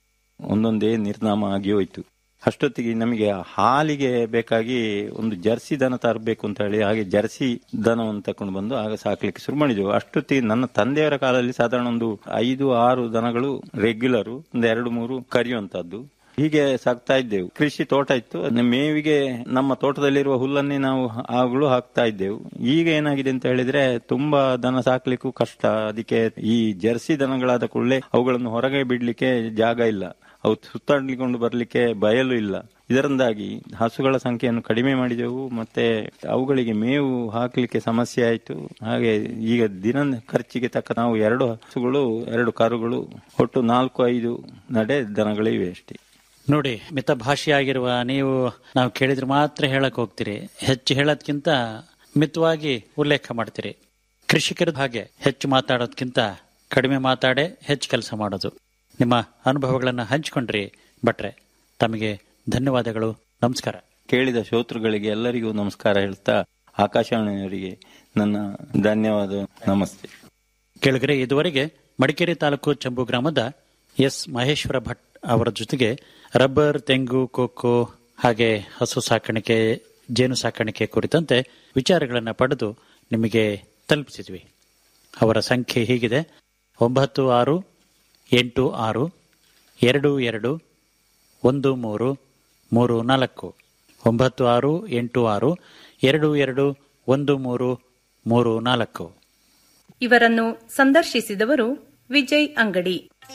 Speaker 5: ಒಂದೊಂದೇ ನಿರ್ನಾಮ ಆಗಿ ಹೋಯ್ತು ಅಷ್ಟೊತ್ತಿಗೆ ನಮಗೆ ಹಾಲಿಗೆ ಬೇಕಾಗಿ ಒಂದು ಜರ್ಸಿ ದನ ತರಬೇಕು ಅಂತ ಹೇಳಿ ಹಾಗೆ ಜರ್ಸಿ ದನವನ್ನು ತಕೊಂಡು ಬಂದು ಆಗ ಸಾಕ್ಲಿಕ್ಕೆ ಶುರು ಮಾಡಿದೆವು ಅಷ್ಟೊತ್ತಿಗೆ ನನ್ನ ತಂದೆಯವರ ಕಾಲದಲ್ಲಿ ಸಾಧಾರಣ ಒಂದು ಐದು ಆರು ದನಗಳು ರೆಗ್ಯುಲರ್ ಒಂದು ಎರಡು ಮೂರು ಕರಿಯುವಂತದ್ದು ಹೀಗೆ ಸಾಕ್ತಾ ಇದ್ದೆವು ಕೃಷಿ ತೋಟ ಇತ್ತು ಅದ್ನ ಮೇವಿಗೆ ನಮ್ಮ ತೋಟದಲ್ಲಿರುವ ಹುಲ್ಲನ್ನೇ ನಾವು ಆಗಲೂ ಹಾಕ್ತಾ ಇದ್ದೆವು ಈಗ ಏನಾಗಿದೆ ಅಂತ ಹೇಳಿದ್ರೆ ತುಂಬಾ ದನ ಸಾಕ್ಲಿಕ್ಕೂ ಕಷ್ಟ ಅದಕ್ಕೆ ಈ ಜರ್ಸಿ ದನಗಳಾದ ಕೂಡಲೇ ಅವುಗಳನ್ನು ಹೊರಗೆ ಬಿಡ್ಲಿಕ್ಕೆ ಜಾಗ ಇಲ್ಲ ಅವು ಸುತ್ತಾಡ್ಲಿಕೊಂಡು ಬರ್ಲಿಕ್ಕೆ ಬಯಲು ಇಲ್ಲ ಇದರಿಂದಾಗಿ ಹಸುಗಳ ಸಂಖ್ಯೆಯನ್ನು ಕಡಿಮೆ ಮಾಡಿದೆವು ಮತ್ತೆ ಅವುಗಳಿಗೆ ಮೇವು ಹಾಕ್ಲಿಕ್ಕೆ ಸಮಸ್ಯೆ ಆಯಿತು ಹಾಗೆ ಈಗ ದಿನ ಖರ್ಚಿಗೆ ತಕ್ಕ ನಾವು ಎರಡು ಹಸುಗಳು ಎರಡು ಕರುಗಳು ಒಟ್ಟು ನಾಲ್ಕು ಐದು ನಡೆ ದನಗಳಿವೆ ಅಷ್ಟೇ
Speaker 4: ನೋಡಿ ಮಿತಭಾಷಿಯಾಗಿರುವ ನೀವು ನಾವು ಕೇಳಿದ್ರೆ ಮಾತ್ರ ಹೇಳಕ್ ಹೋಗ್ತೀರಿ ಹೆಚ್ಚು ಹೇಳೋದ್ಕಿಂತ ಮಿತವಾಗಿ ಉಲ್ಲೇಖ ಮಾಡ್ತೀರಿ ಕೃಷಿಕರ ಹಾಗೆ ಹೆಚ್ಚು ಮಾತಾಡೋದ್ಕಿಂತ ಕಡಿಮೆ ಮಾತಾಡೇ ಹೆಚ್ಚು ಕೆಲಸ ಮಾಡೋದು ನಿಮ್ಮ ಅನುಭವಗಳನ್ನು ಹಂಚಿಕೊಂಡ್ರಿ ಭಟ್ರೆ ತಮಗೆ ಧನ್ಯವಾದಗಳು ನಮಸ್ಕಾರ
Speaker 5: ಕೇಳಿದ ಶ್ರೋತೃಗಳಿಗೆ ಎಲ್ಲರಿಗೂ ನಮಸ್ಕಾರ ಹೇಳ್ತಾ ಆಕಾಶವಾಣಿಯವರಿಗೆ ನನ್ನ ಧನ್ಯವಾದ ನಮಸ್ತೆ
Speaker 4: ಕೆಳಗರೆ ಇದುವರೆಗೆ ಮಡಿಕೇರಿ ತಾಲೂಕು ಚಂಬು ಗ್ರಾಮದ ಎಸ್ ಮಹೇಶ್ವರ ಭಟ್ ಅವರ ಜೊತೆಗೆ ರಬ್ಬರ್ ತೆಂಗು ಕೋಕೋ ಹಾಗೆ ಹಸು ಸಾಕಾಣಿಕೆ ಜೇನು ಸಾಕಾಣಿಕೆ ಕುರಿತಂತೆ ವಿಚಾರಗಳನ್ನು ಪಡೆದು ನಿಮಗೆ ತಲುಪಿಸಿದ್ವಿ ಅವರ ಸಂಖ್ಯೆ ಹೀಗಿದೆ ಒಂಬತ್ತು ಆರು ಎಂಟು ಆರು ಎರಡು ಎರಡು ಒಂದು ಮೂರು ಮೂರು ನಾಲ್ಕು ಒಂಬತ್ತು ಆರು ಎಂಟು ಆರು ಎರಡು ಎರಡು ಒಂದು ಮೂರು ಮೂರು ನಾಲ್ಕು
Speaker 6: ಇವರನ್ನು ಸಂದರ್ಶಿಸಿದವರು ವಿಜಯ್ ಅಂಗಡಿ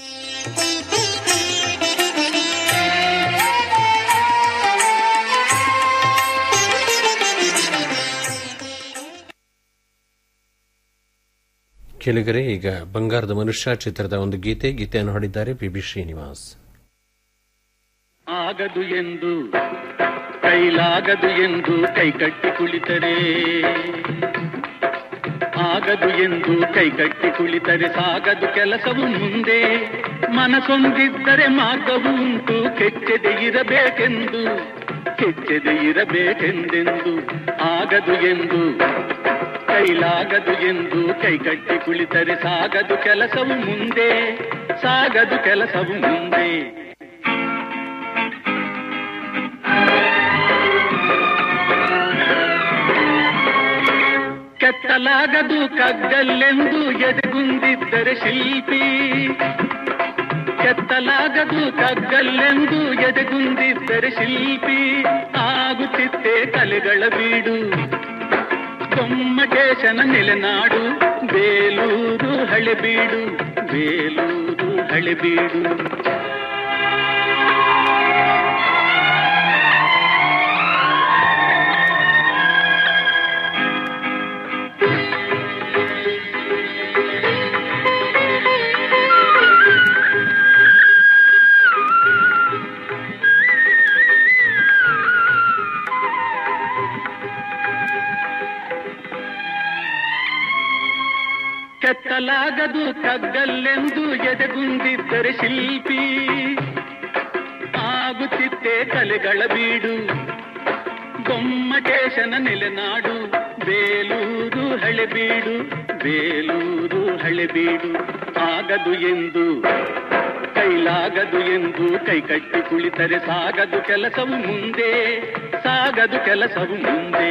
Speaker 2: ಕೆಳಗರೆ ಈಗ ಬಂಗಾರದ ಮನುಷ್ಯ ಚಿತ್ರದ ಒಂದು ಗೀತೆ ಗೀತೆಯನ್ನು ಹಾಡಿದ್ದಾರೆ ಬಿಬಿ ಶ್ರೀನಿವಾಸ್
Speaker 7: ಆಗದು ಎಂದು ಕೈಲಾಗದು ಎಂದು ಕೈಕಟ್ಟಿ ಕುಳಿತರೆ ಆಗದು ಎಂದು ಕೈಕಟ್ಟಿ ಕುಳಿತರೆ ಸಾಗದು ಕೆಲಸವು ಮುಂದೆ ಮನಸೊಂದಿದ್ದರೆ ಮಾರ್ಗವು ಉಂಟು ಕೆಚ್ಚದೆ ಇರಬೇಕೆಂದು ಕೆಚ್ಚದೆ ಇರಬೇಕೆಂದೆಂದು ಆಗದು ಎಂದು ಕೈಲಾಗದು ಎಂದು ಕೈಕಟ್ಟಿ ಕುಳಿತರೆ ಸಾಗದು ಕೆಲಸವು ಮುಂದೆ ಸಾಗದು ಕೆಲಸವು ಮುಂದೆ ಕೆತ್ತಲಾಗದು ಕಗ್ಗಲ್ಲೆಂದು ಎದೆಗುಂದಿದ್ದರೆ ಶಿಲ್ಪಿ ಕೆತ್ತಲಾಗದು ಕಗ್ಗಲ್ಲೆಂದು ಎದೆಗುಂದಿದ್ದರೆ ಶಿಲ್ಪಿ ಆಗುತ್ತಿತ್ತೆ ಕಲೆಗಳ ಬೀಡು ಗೊಮ್ಮಟೇಶನ ನೆಲೆನಾಡು ಬೇಲೂರು ಹಳೆಬೀಡು ಬೇಲೂರು ಹಳೆಬೀಡು ಕೆತ್ತಲಾಗದು ಕಗ್ಗಲ್ಲೆಂದು ಎದೆಗುಂದಿದ್ದರೆ ಶಿಲ್ಪಿ ಆಗುತ್ತಿತ್ತೆ ಕಲೆಗಳ ಬೀಡು ಗೊಮ್ಮಟೇಶನ ನೆಲೆನಾಡು ಬೇಲೂರು ಹಳೆಬೀಡು ಬೇಲೂರು ಹಳೆಬೀಡು ಆಗದು ಎಂದು ಕೈಲಾಗದು ಎಂದು ಕೈಕಟ್ಟಿ ಕುಳಿತರೆ ಸಾಗದು ಕೆಲಸವು ಮುಂದೆ ಸಾಗದು ಕೆಲಸವು ಮುಂದೆ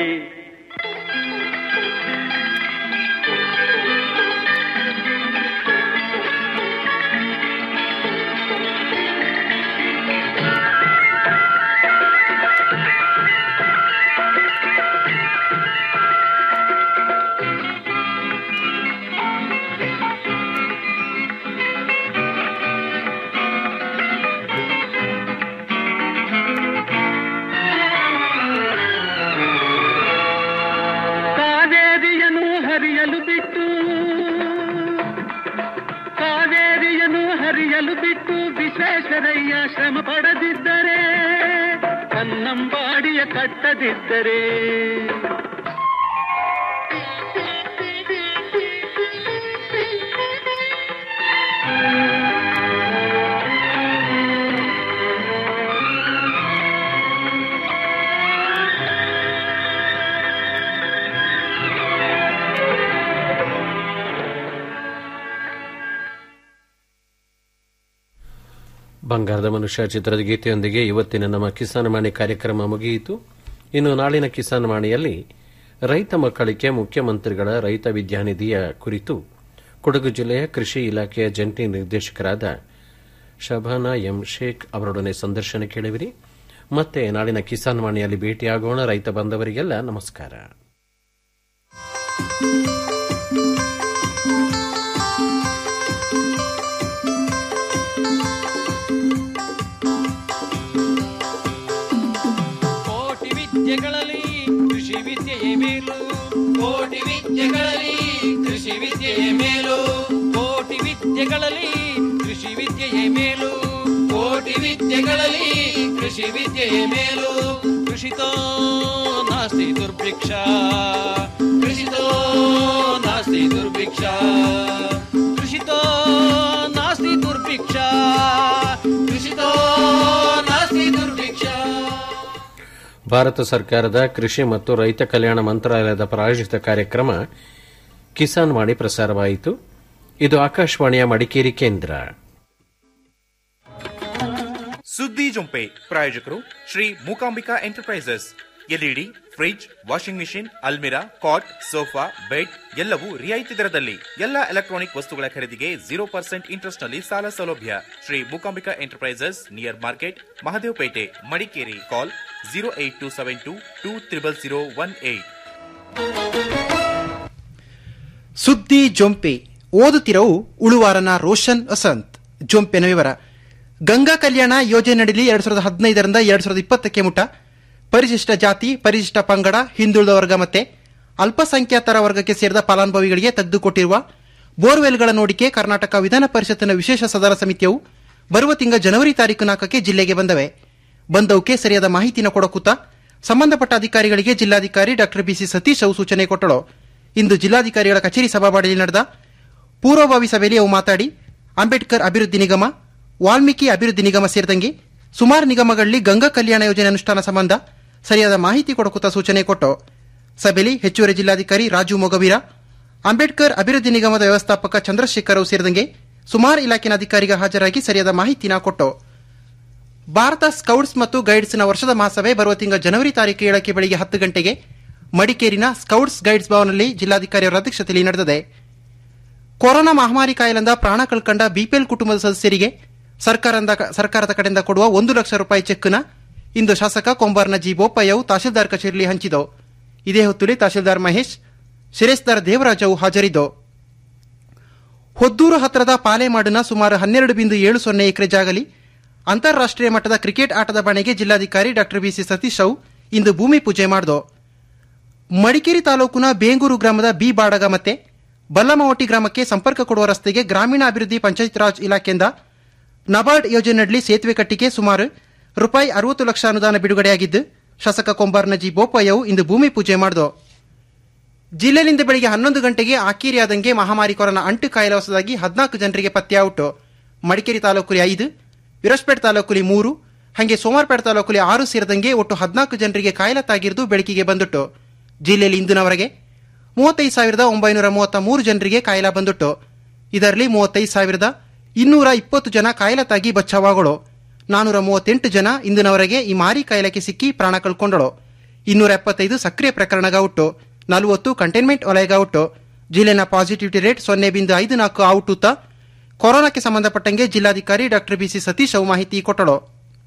Speaker 7: ಕಾವೇರಿಯನ್ನು ಹರಿಯಲು ಬಿಟ್ಟು ಕಾವೇರಿಯನ್ನು ಹರಿಯಲು ಬಿಟ್ಟು ವಿಶ್ವೇಶ್ವರಯ್ಯ ಶ್ರಮ ಪಡದಿದ್ದರೆ ಕನ್ನಂಬಾಡಿಯ ಕಟ್ಟದಿದ್ದರೆ
Speaker 2: ಬಂಗಾರದ ಮನುಷ್ಯ ಚಿತ್ರದ ಗೀತೆಯೊಂದಿಗೆ ಇವತ್ತಿನ ನಮ್ಮ ಕಿಸಾನ್ ವಾಣಿ ಕಾರ್ಯಕ್ರಮ ಮುಗಿಯಿತು ಇನ್ನು ನಾಳಿನ ಕಿಸಾನ್ ವಾಣಿಯಲ್ಲಿ ರೈತ ಮಕ್ಕಳಿಗೆ ಮುಖ್ಯಮಂತ್ರಿಗಳ ರೈತ ವಿದ್ಯಾನಿಧಿಯ ಕುರಿತು ಕೊಡಗು ಜಿಲ್ಲೆಯ ಕೃಷಿ ಇಲಾಖೆಯ ಜಂಟಿ ನಿರ್ದೇಶಕರಾದ ಶಬಾನಾ ಎಂ ಶೇಖ್ ಅವರೊಡನೆ ಸಂದರ್ಶನ ಕೇಳುವಿರಿ ಮತ್ತೆ ನಾಳಿನ ಕಿಸಾನ್ ವಾಣಿಯಲ್ಲಿ ಭೇಟಿಯಾಗೋಣ ರೈತ ಬಾಂಧವರಿಗೆಲ್ಲ ನಮಸ್ಕಾರ
Speaker 3: ಕೋಟಿ ವಿದ್ಯೆಗಳಲ್ಲಿ ಕೃಷಿ ವಿದ್ಯೆಯೇ ಮೇಲು ಕೋಟಿ ವಿದ್ಯೆಗಳಲ್ಲಿ ಕೃಷಿ ವಿದ್ಯೆಯೇ ಮೇಲು ಕೋಟಿ ವಿದ್ಯೆಗಳಲ್ಲಿ ಕೃಷಿ ವಿದ್ಯೆಯೇ ಮೇಲು ಕೋಟಿ ವಿದ್ಯೆಗಳಲ್ಲಿ ಕೃಷಿ ವಿದ್ಯೆಯೇ ಮೇಲು ಕೃಷಿತೋ ನಾಸ್ತಿ ದುರ್ಭಿಕ್ಷ ಕೃಷಿತೋ ನಾಸ್ತಿ ದುರ್ಭಿಕ್ಷ ಕೃಷಿತೋ ನಾಸ್ತಿ ದುರ್ಭಿಕ್ಷ ಕೃಷಿತೋ ನಾಸ್ತಿ ದುರ್ಭಿಕ್ಷ
Speaker 2: ಭಾರತ ಸರ್ಕಾರದ ಕೃಷಿ ಮತ್ತು ರೈತ ಕಲ್ಯಾಣ ಮಂತ್ರಾಲಯದ ಪ್ರಾಯೋಜಿತ ಕಾರ್ಯಕ್ರಮ ಕಿಸಾನ್ ವಾಣಿ ಪ್ರಸಾರವಾಯಿತು ಇದು ಆಕಾಶವಾಣಿಯ ಮಡಿಕೇರಿ ಕೇಂದ್ರ
Speaker 8: ಸುದ್ದಿ ಜೊಂಪೆ ಪ್ರಾಯೋಜಕರು Shri Mookambika enterprises LED fridge washing machine ಅಲ್ಮಿರಾ ಕಾಟ್ ಸೋಫಾ ಬೆಡ್ ಎಲ್ಲವೂ ರಿಯಾಯಿತಿ ದರದಲ್ಲಿ ಎಲ್ಲ ಎಲೆಕ್ಟ್ರಾನಿಕ್ ವಸ್ತುಗಳ ಖರೀದಿಗೆ ಜೀರೋ ಪರ್ಸೆಂಟ್ ಇಂಟ್ರೆಸ್ಟ್ ನಲ್ಲಿ ಸಾಲ ಸೌಲಭ್ಯ Shri Mookambika enterprises near market Mahadevapete Madikeri call zero eight two seven two two triple zero one eight
Speaker 9: ಸುದ್ದಿ ಜೊಂಪೆ ಓದುತ್ತಿರವು ಉಳುವಾರನ ರೋಷನ್ ವಸಂತ್ ಜೊಂಪೆನ ವಿವರ ಗಂಗಾ ಕಲ್ಯಾಣ ಯೋಜನೆಯಡಿಯಲ್ಲಿ ಎರಡ್ ಸಾವಿರದ ಹದಿನೈದರಿಂದ ಎರಡ್ ಸಾವಿರದ ಇಪ್ಪತ್ತಕ್ಕೆ ಮುಟ ಪರಿಶಿಷ್ಟ ಜಾತಿ ಪರಿಶಿಷ್ಟ ಪಂಗಡ ಹಿಂದುಳಿದ ವರ್ಗ ಮತ್ತೆ ಅಲ್ಪಸಂಖ್ಯಾತರ ವರ್ಗಕ್ಕೆ ಸೇರಿದ ಫಲಾನುಭವಿಗಳಿಗೆ ತೆಗೆದುಕೊಟ್ಟಿರುವ ಬೋರ್ವೆಲ್ಗಳ ನೋಡಿಕೆ ಕರ್ನಾಟಕ ವಿಧಾನ ಪರಿಷತ್ತಿನ ವಿಶೇಷ ಸದನ ಸಮಿತಿಯು ಬರುವ ತಿಂಗಳ ಜನವರಿ ತಾರೀಕು ನಾಲ್ಕಕ್ಕೆ ಜಿಲ್ಲೆಗೆ ಬಂದವೆ ಬಂದವಕ್ಕೆ ಸರಿಯಾದ ಮಾಹಿತಿನ ಕೊಡಕುತ್ತ ಸಂಬಂಧಪಟ್ಟ ಅಧಿಕಾರಿಗಳಿಗೆ ಜಿಲ್ಲಾಧಿಕಾರಿ ಡಾಕ್ಟರ್ ಬಿಸಿ ಸತೀಶ್ ಅವು ಸೂಚನೆ ಕೊಟ್ಟಳು ಇಂದು ಜಿಲ್ಲಾಧಿಕಾರಿಗಳ ಕಚೇರಿ ಸಭಾವಾಡಿಯಲ್ಲಿ ನಡೆದ ಪೂರ್ವಭಾವಿ ಸಭೆಯಲ್ಲಿ ಅವು ಮಾತಾಡಿ ಅಂಬೇಡ್ಕರ್ ಅಭಿವೃದ್ಧಿ ನಿಗಮ ವಾಲ್ಮೀಕಿ ಅಭಿವೃದ್ಧಿ ನಿಗಮ ಸೇರಿದಂಗೆ ಸುಮಾರು ನಿಗಮಗಳಲ್ಲಿ ಗಂಗಾ ಕಲ್ಯಾಣ ಯೋಜನೆ ಅನುಷ್ಠಾನ ಸಂಬಂಧ ಸರಿಯಾದ ಮಾಹಿತಿ ಕೊಡಕುತ್ತ ಸೂಚನೆ ಕೊಟ್ಟು ಸಭೆಯಲ್ಲಿ ಹೆಚ್ಚುವರಿ ಜಿಲ್ಲಾಧಿಕಾರಿ ರಾಜು ಮೊಗವೀರ ಅಂಬೇಡ್ಕರ್ ಅಭಿವೃದ್ಧಿ ನಿಗಮದ ವ್ಯವಸ್ಥಾಪಕ ಚಂದ್ರಶೇಖರ್ ಅವು ಸೇರಿದಂಗೆ ಸುಮಾರು ಇಲಾಖೆನ ಅಧಿಕಾರಿಗ ಹಾಜರಾಗಿ ಸರಿಯಾದ ಮಾಹಿತಿನ ಕೊಟ್ಟು ಭಾರತ ಸ್ಕೌಟ್ಸ್ ಮತ್ತು ಗೈಡ್ಸ್ನ ವರ್ಷದ ಮಹಾಸಭೆ ಬರುವ ತಿಂಗಳ ಜನವರಿ ತಾರೀಕು ಏಳಕ್ಕೆ ಬೆಳಿಗ್ಗೆ ಹತ್ತು ಗಂಟೆಗೆ ಮಡಿಕೇರಿನ ಸ್ಕೌಟ್ಸ್ ಗೈಡ್ಸ್ ಭವನದಲ್ಲಿ ಜಿಲ್ಲಾಧಿಕಾರಿ ಅವರ ಅಧ್ಯಕ್ಷತೆಯಲ್ಲಿ ನಡೆದಿದೆ ಕೊರೋನಾ ಮಹಾಮಾರಿ ಕಾಯಿಲೆಯಿಂದ ಪ್ರಾಣ ಕಳ್ಕೊಂಡ ಬಿಪಿಎಲ್ ಕುಟುಂಬದ ಸದಸ್ಯರಿಗೆ ಸರ್ಕಾರದ ಸರ್ಕಾರದ ಕಡೆಯಿಂದ ಕೊಡುವ ಒಂದು ಲಕ್ಷ ರೂಪಾಯಿ ಚೆಕ್ನ ಇಂದು ಶಾಸಕ ಕೊಂಬಾರ್ನ ಜಿ ಬೋಪಯ್ಯವು ತಹಶೀಲ್ದಾರ್ ಕಚೇರಿಯಲ್ಲಿ ಹಂಚಿದವು ಇದೇ ಹೊತ್ತುಲಿ ತಹಶೀಲ್ದಾರ್ ಮಹೇಶ್ ಶಿರೇಸ್ದಾರ್ ದೇವರಾಜವು ಹಾಜರಿದ್ದು ಹೊದ್ದೂರು ಹತ್ತಿರದ ಪಾಲೆಮಾಡಿನ ಸುಮಾರು ಹನ್ನೆರಡು ಬಿಂದು ಏಳು ಸೊನ್ನೆ ಎಕರೆ ಜಾಗಲಿ ಅಂತಾರಾಷ್ಟೀಯ ಮಟ್ಟದ ಕ್ರಿಕೆಟ್ ಆಟದ ಬಣೆಗೆ ಜಿಲ್ಲಾಧಿಕಾರಿ ಡಾಕ್ಟರ್ ಬಿಸಿ ಸತೀಶ್ ಅವು ಇಂದು ಭೂಮಿ ಪೂಜೆ ಮಾಡಿದು ಮಡಿಕೇರಿ ತಾಲೂಕಿನ ಬೇಂಗೂರು ಗ್ರಾಮದ ಬಿ ಬಾಡಗ ಮತ್ತೆ ಬಲ್ಲಮವಟ್ಟಿ ಗ್ರಾಮಕ್ಕೆ ಸಂಪರ್ಕ ಕೊಡುವ ರಸ್ತೆಗೆ ಗ್ರಾಮೀಣ ಅಭಿವೃದ್ಧಿ ಪಂಚಾಯತ್ ರಾಜ್ ಇಲಾಖೆಯಿಂದ ನಬಾರ್ಡ್ ಯೋಜನೆಯಡಿ ಸೇತುವೆ ಕಟ್ಟಿಗೆ ಸುಮಾರು ರೂಪಾಯಿ ಅರವತ್ತು ಲಕ್ಷ ಅನುದಾನ ಬಿಡುಗಡೆಯಾಗಿದ್ದು ಶಾಸಕ ಕೊಂಬಾರ್ನ ಜಿ ಬೋಪಯ್ಯವು ಇಂದು ಭೂಮಿ ಪೂಜೆ ಮಾಡಿದು ಜಿಲ್ಲೆಯಿಂದ ಬೆಳಿಗ್ಗೆ ಹನ್ನೊಂದು ಗಂಟೆಗೆ ಆಕೀರಿಯಾದಂಗೆ ಮಹಾಮಾರಿ ಕೊರೋನಾ ಅಂಟು ಕಾಯಿಲೆ ಹೊಸದಾಗಿ ಹದಿನಾಲ್ಕು ಜನರಿಗೆ ಪತ್ತೆಯಾಯಿತು ಮಡಿಕೇರಿ ತಾಲೂಕುಲಿ ಐದು ವಿರಸ್ಪೇಟ್ ತಾಲೂಕುಲಿ ಮೂರು ಹಾಗೆ ಸೋಮವಾರಪೇಟೆ ತಾಲೂಕುಲಿ ಆರು ಸೇರಿದಂಗೆ ಒಟ್ಟು ಹದಿನಾಲ್ಕು ಜನರಿಗೆ ಕಾಯಿಲೆ ತಾಗಿರುವುದು ಬೆಳಕಿಗೆ ಬಂದುಟ್ಟು ಜಿಲ್ಲೆಯಲ್ಲಿ ಇಂದಿನವರೆಗೆ ಮೂವತ್ತೈದು ಸಾವಿರದ ಒಂಬೈನೂರ ಮೂವತ್ತ ಮೂರು ಜನರಿಗೆ ಕಾಯಿಲೆ ಬಂದುಟ್ಟು ಇದರಲ್ಲಿ ಮೂವತ್ತೈದು ಸಾವಿರದ ಇನ್ನೂರ ಇಪ್ಪತ್ತು ಜನ ಕಾಯಿಲೆ ತಾಗಿ ಬಚಾವಾಗಳು ನಾನೂರ ಮೂವತ್ತೆಂಟು ಜನ ಇಂದಿನವರೆಗೆ ಈ ಮಾರಿ ಕಾಯಿಲೆಗೆ ಸಿಕ್ಕಿ ಪ್ರಾಣ ಕಳ್ಕೊಂಡಳು ಇನ್ನೂರ ಎಪ್ಪತ್ತೈದು ಸಕ್ರಿಯ ಪ್ರಕರಣಗ ಉಟ್ಟು ನಲವತ್ತು ಕಂಟೈನ್ಮೆಂಟ್ ವಲಯಗ ಉಟ್ಟು ಜಿಲ್ಲೆನ ಪಾಸಿಟಿವಿಟಿ ರೇಟ್ ಸೊನ್ನೆ ಬಿಂದು ಐದು ನಾಲ್ಕು ಔಟುತ್ತ ಕೊರೋನಾಕ್ಕೆ ಸಂಬಂಧಪಟ್ಟಂಗೆ ಜಿಲ್ಲಾಧಿಕಾರಿ ಡಾಕ್ಟರ್ ಬಿಸಿ ಸತೀಶ್ ಅವು ಮಾಹಿತಿ ಕೊಟ್ಟಳು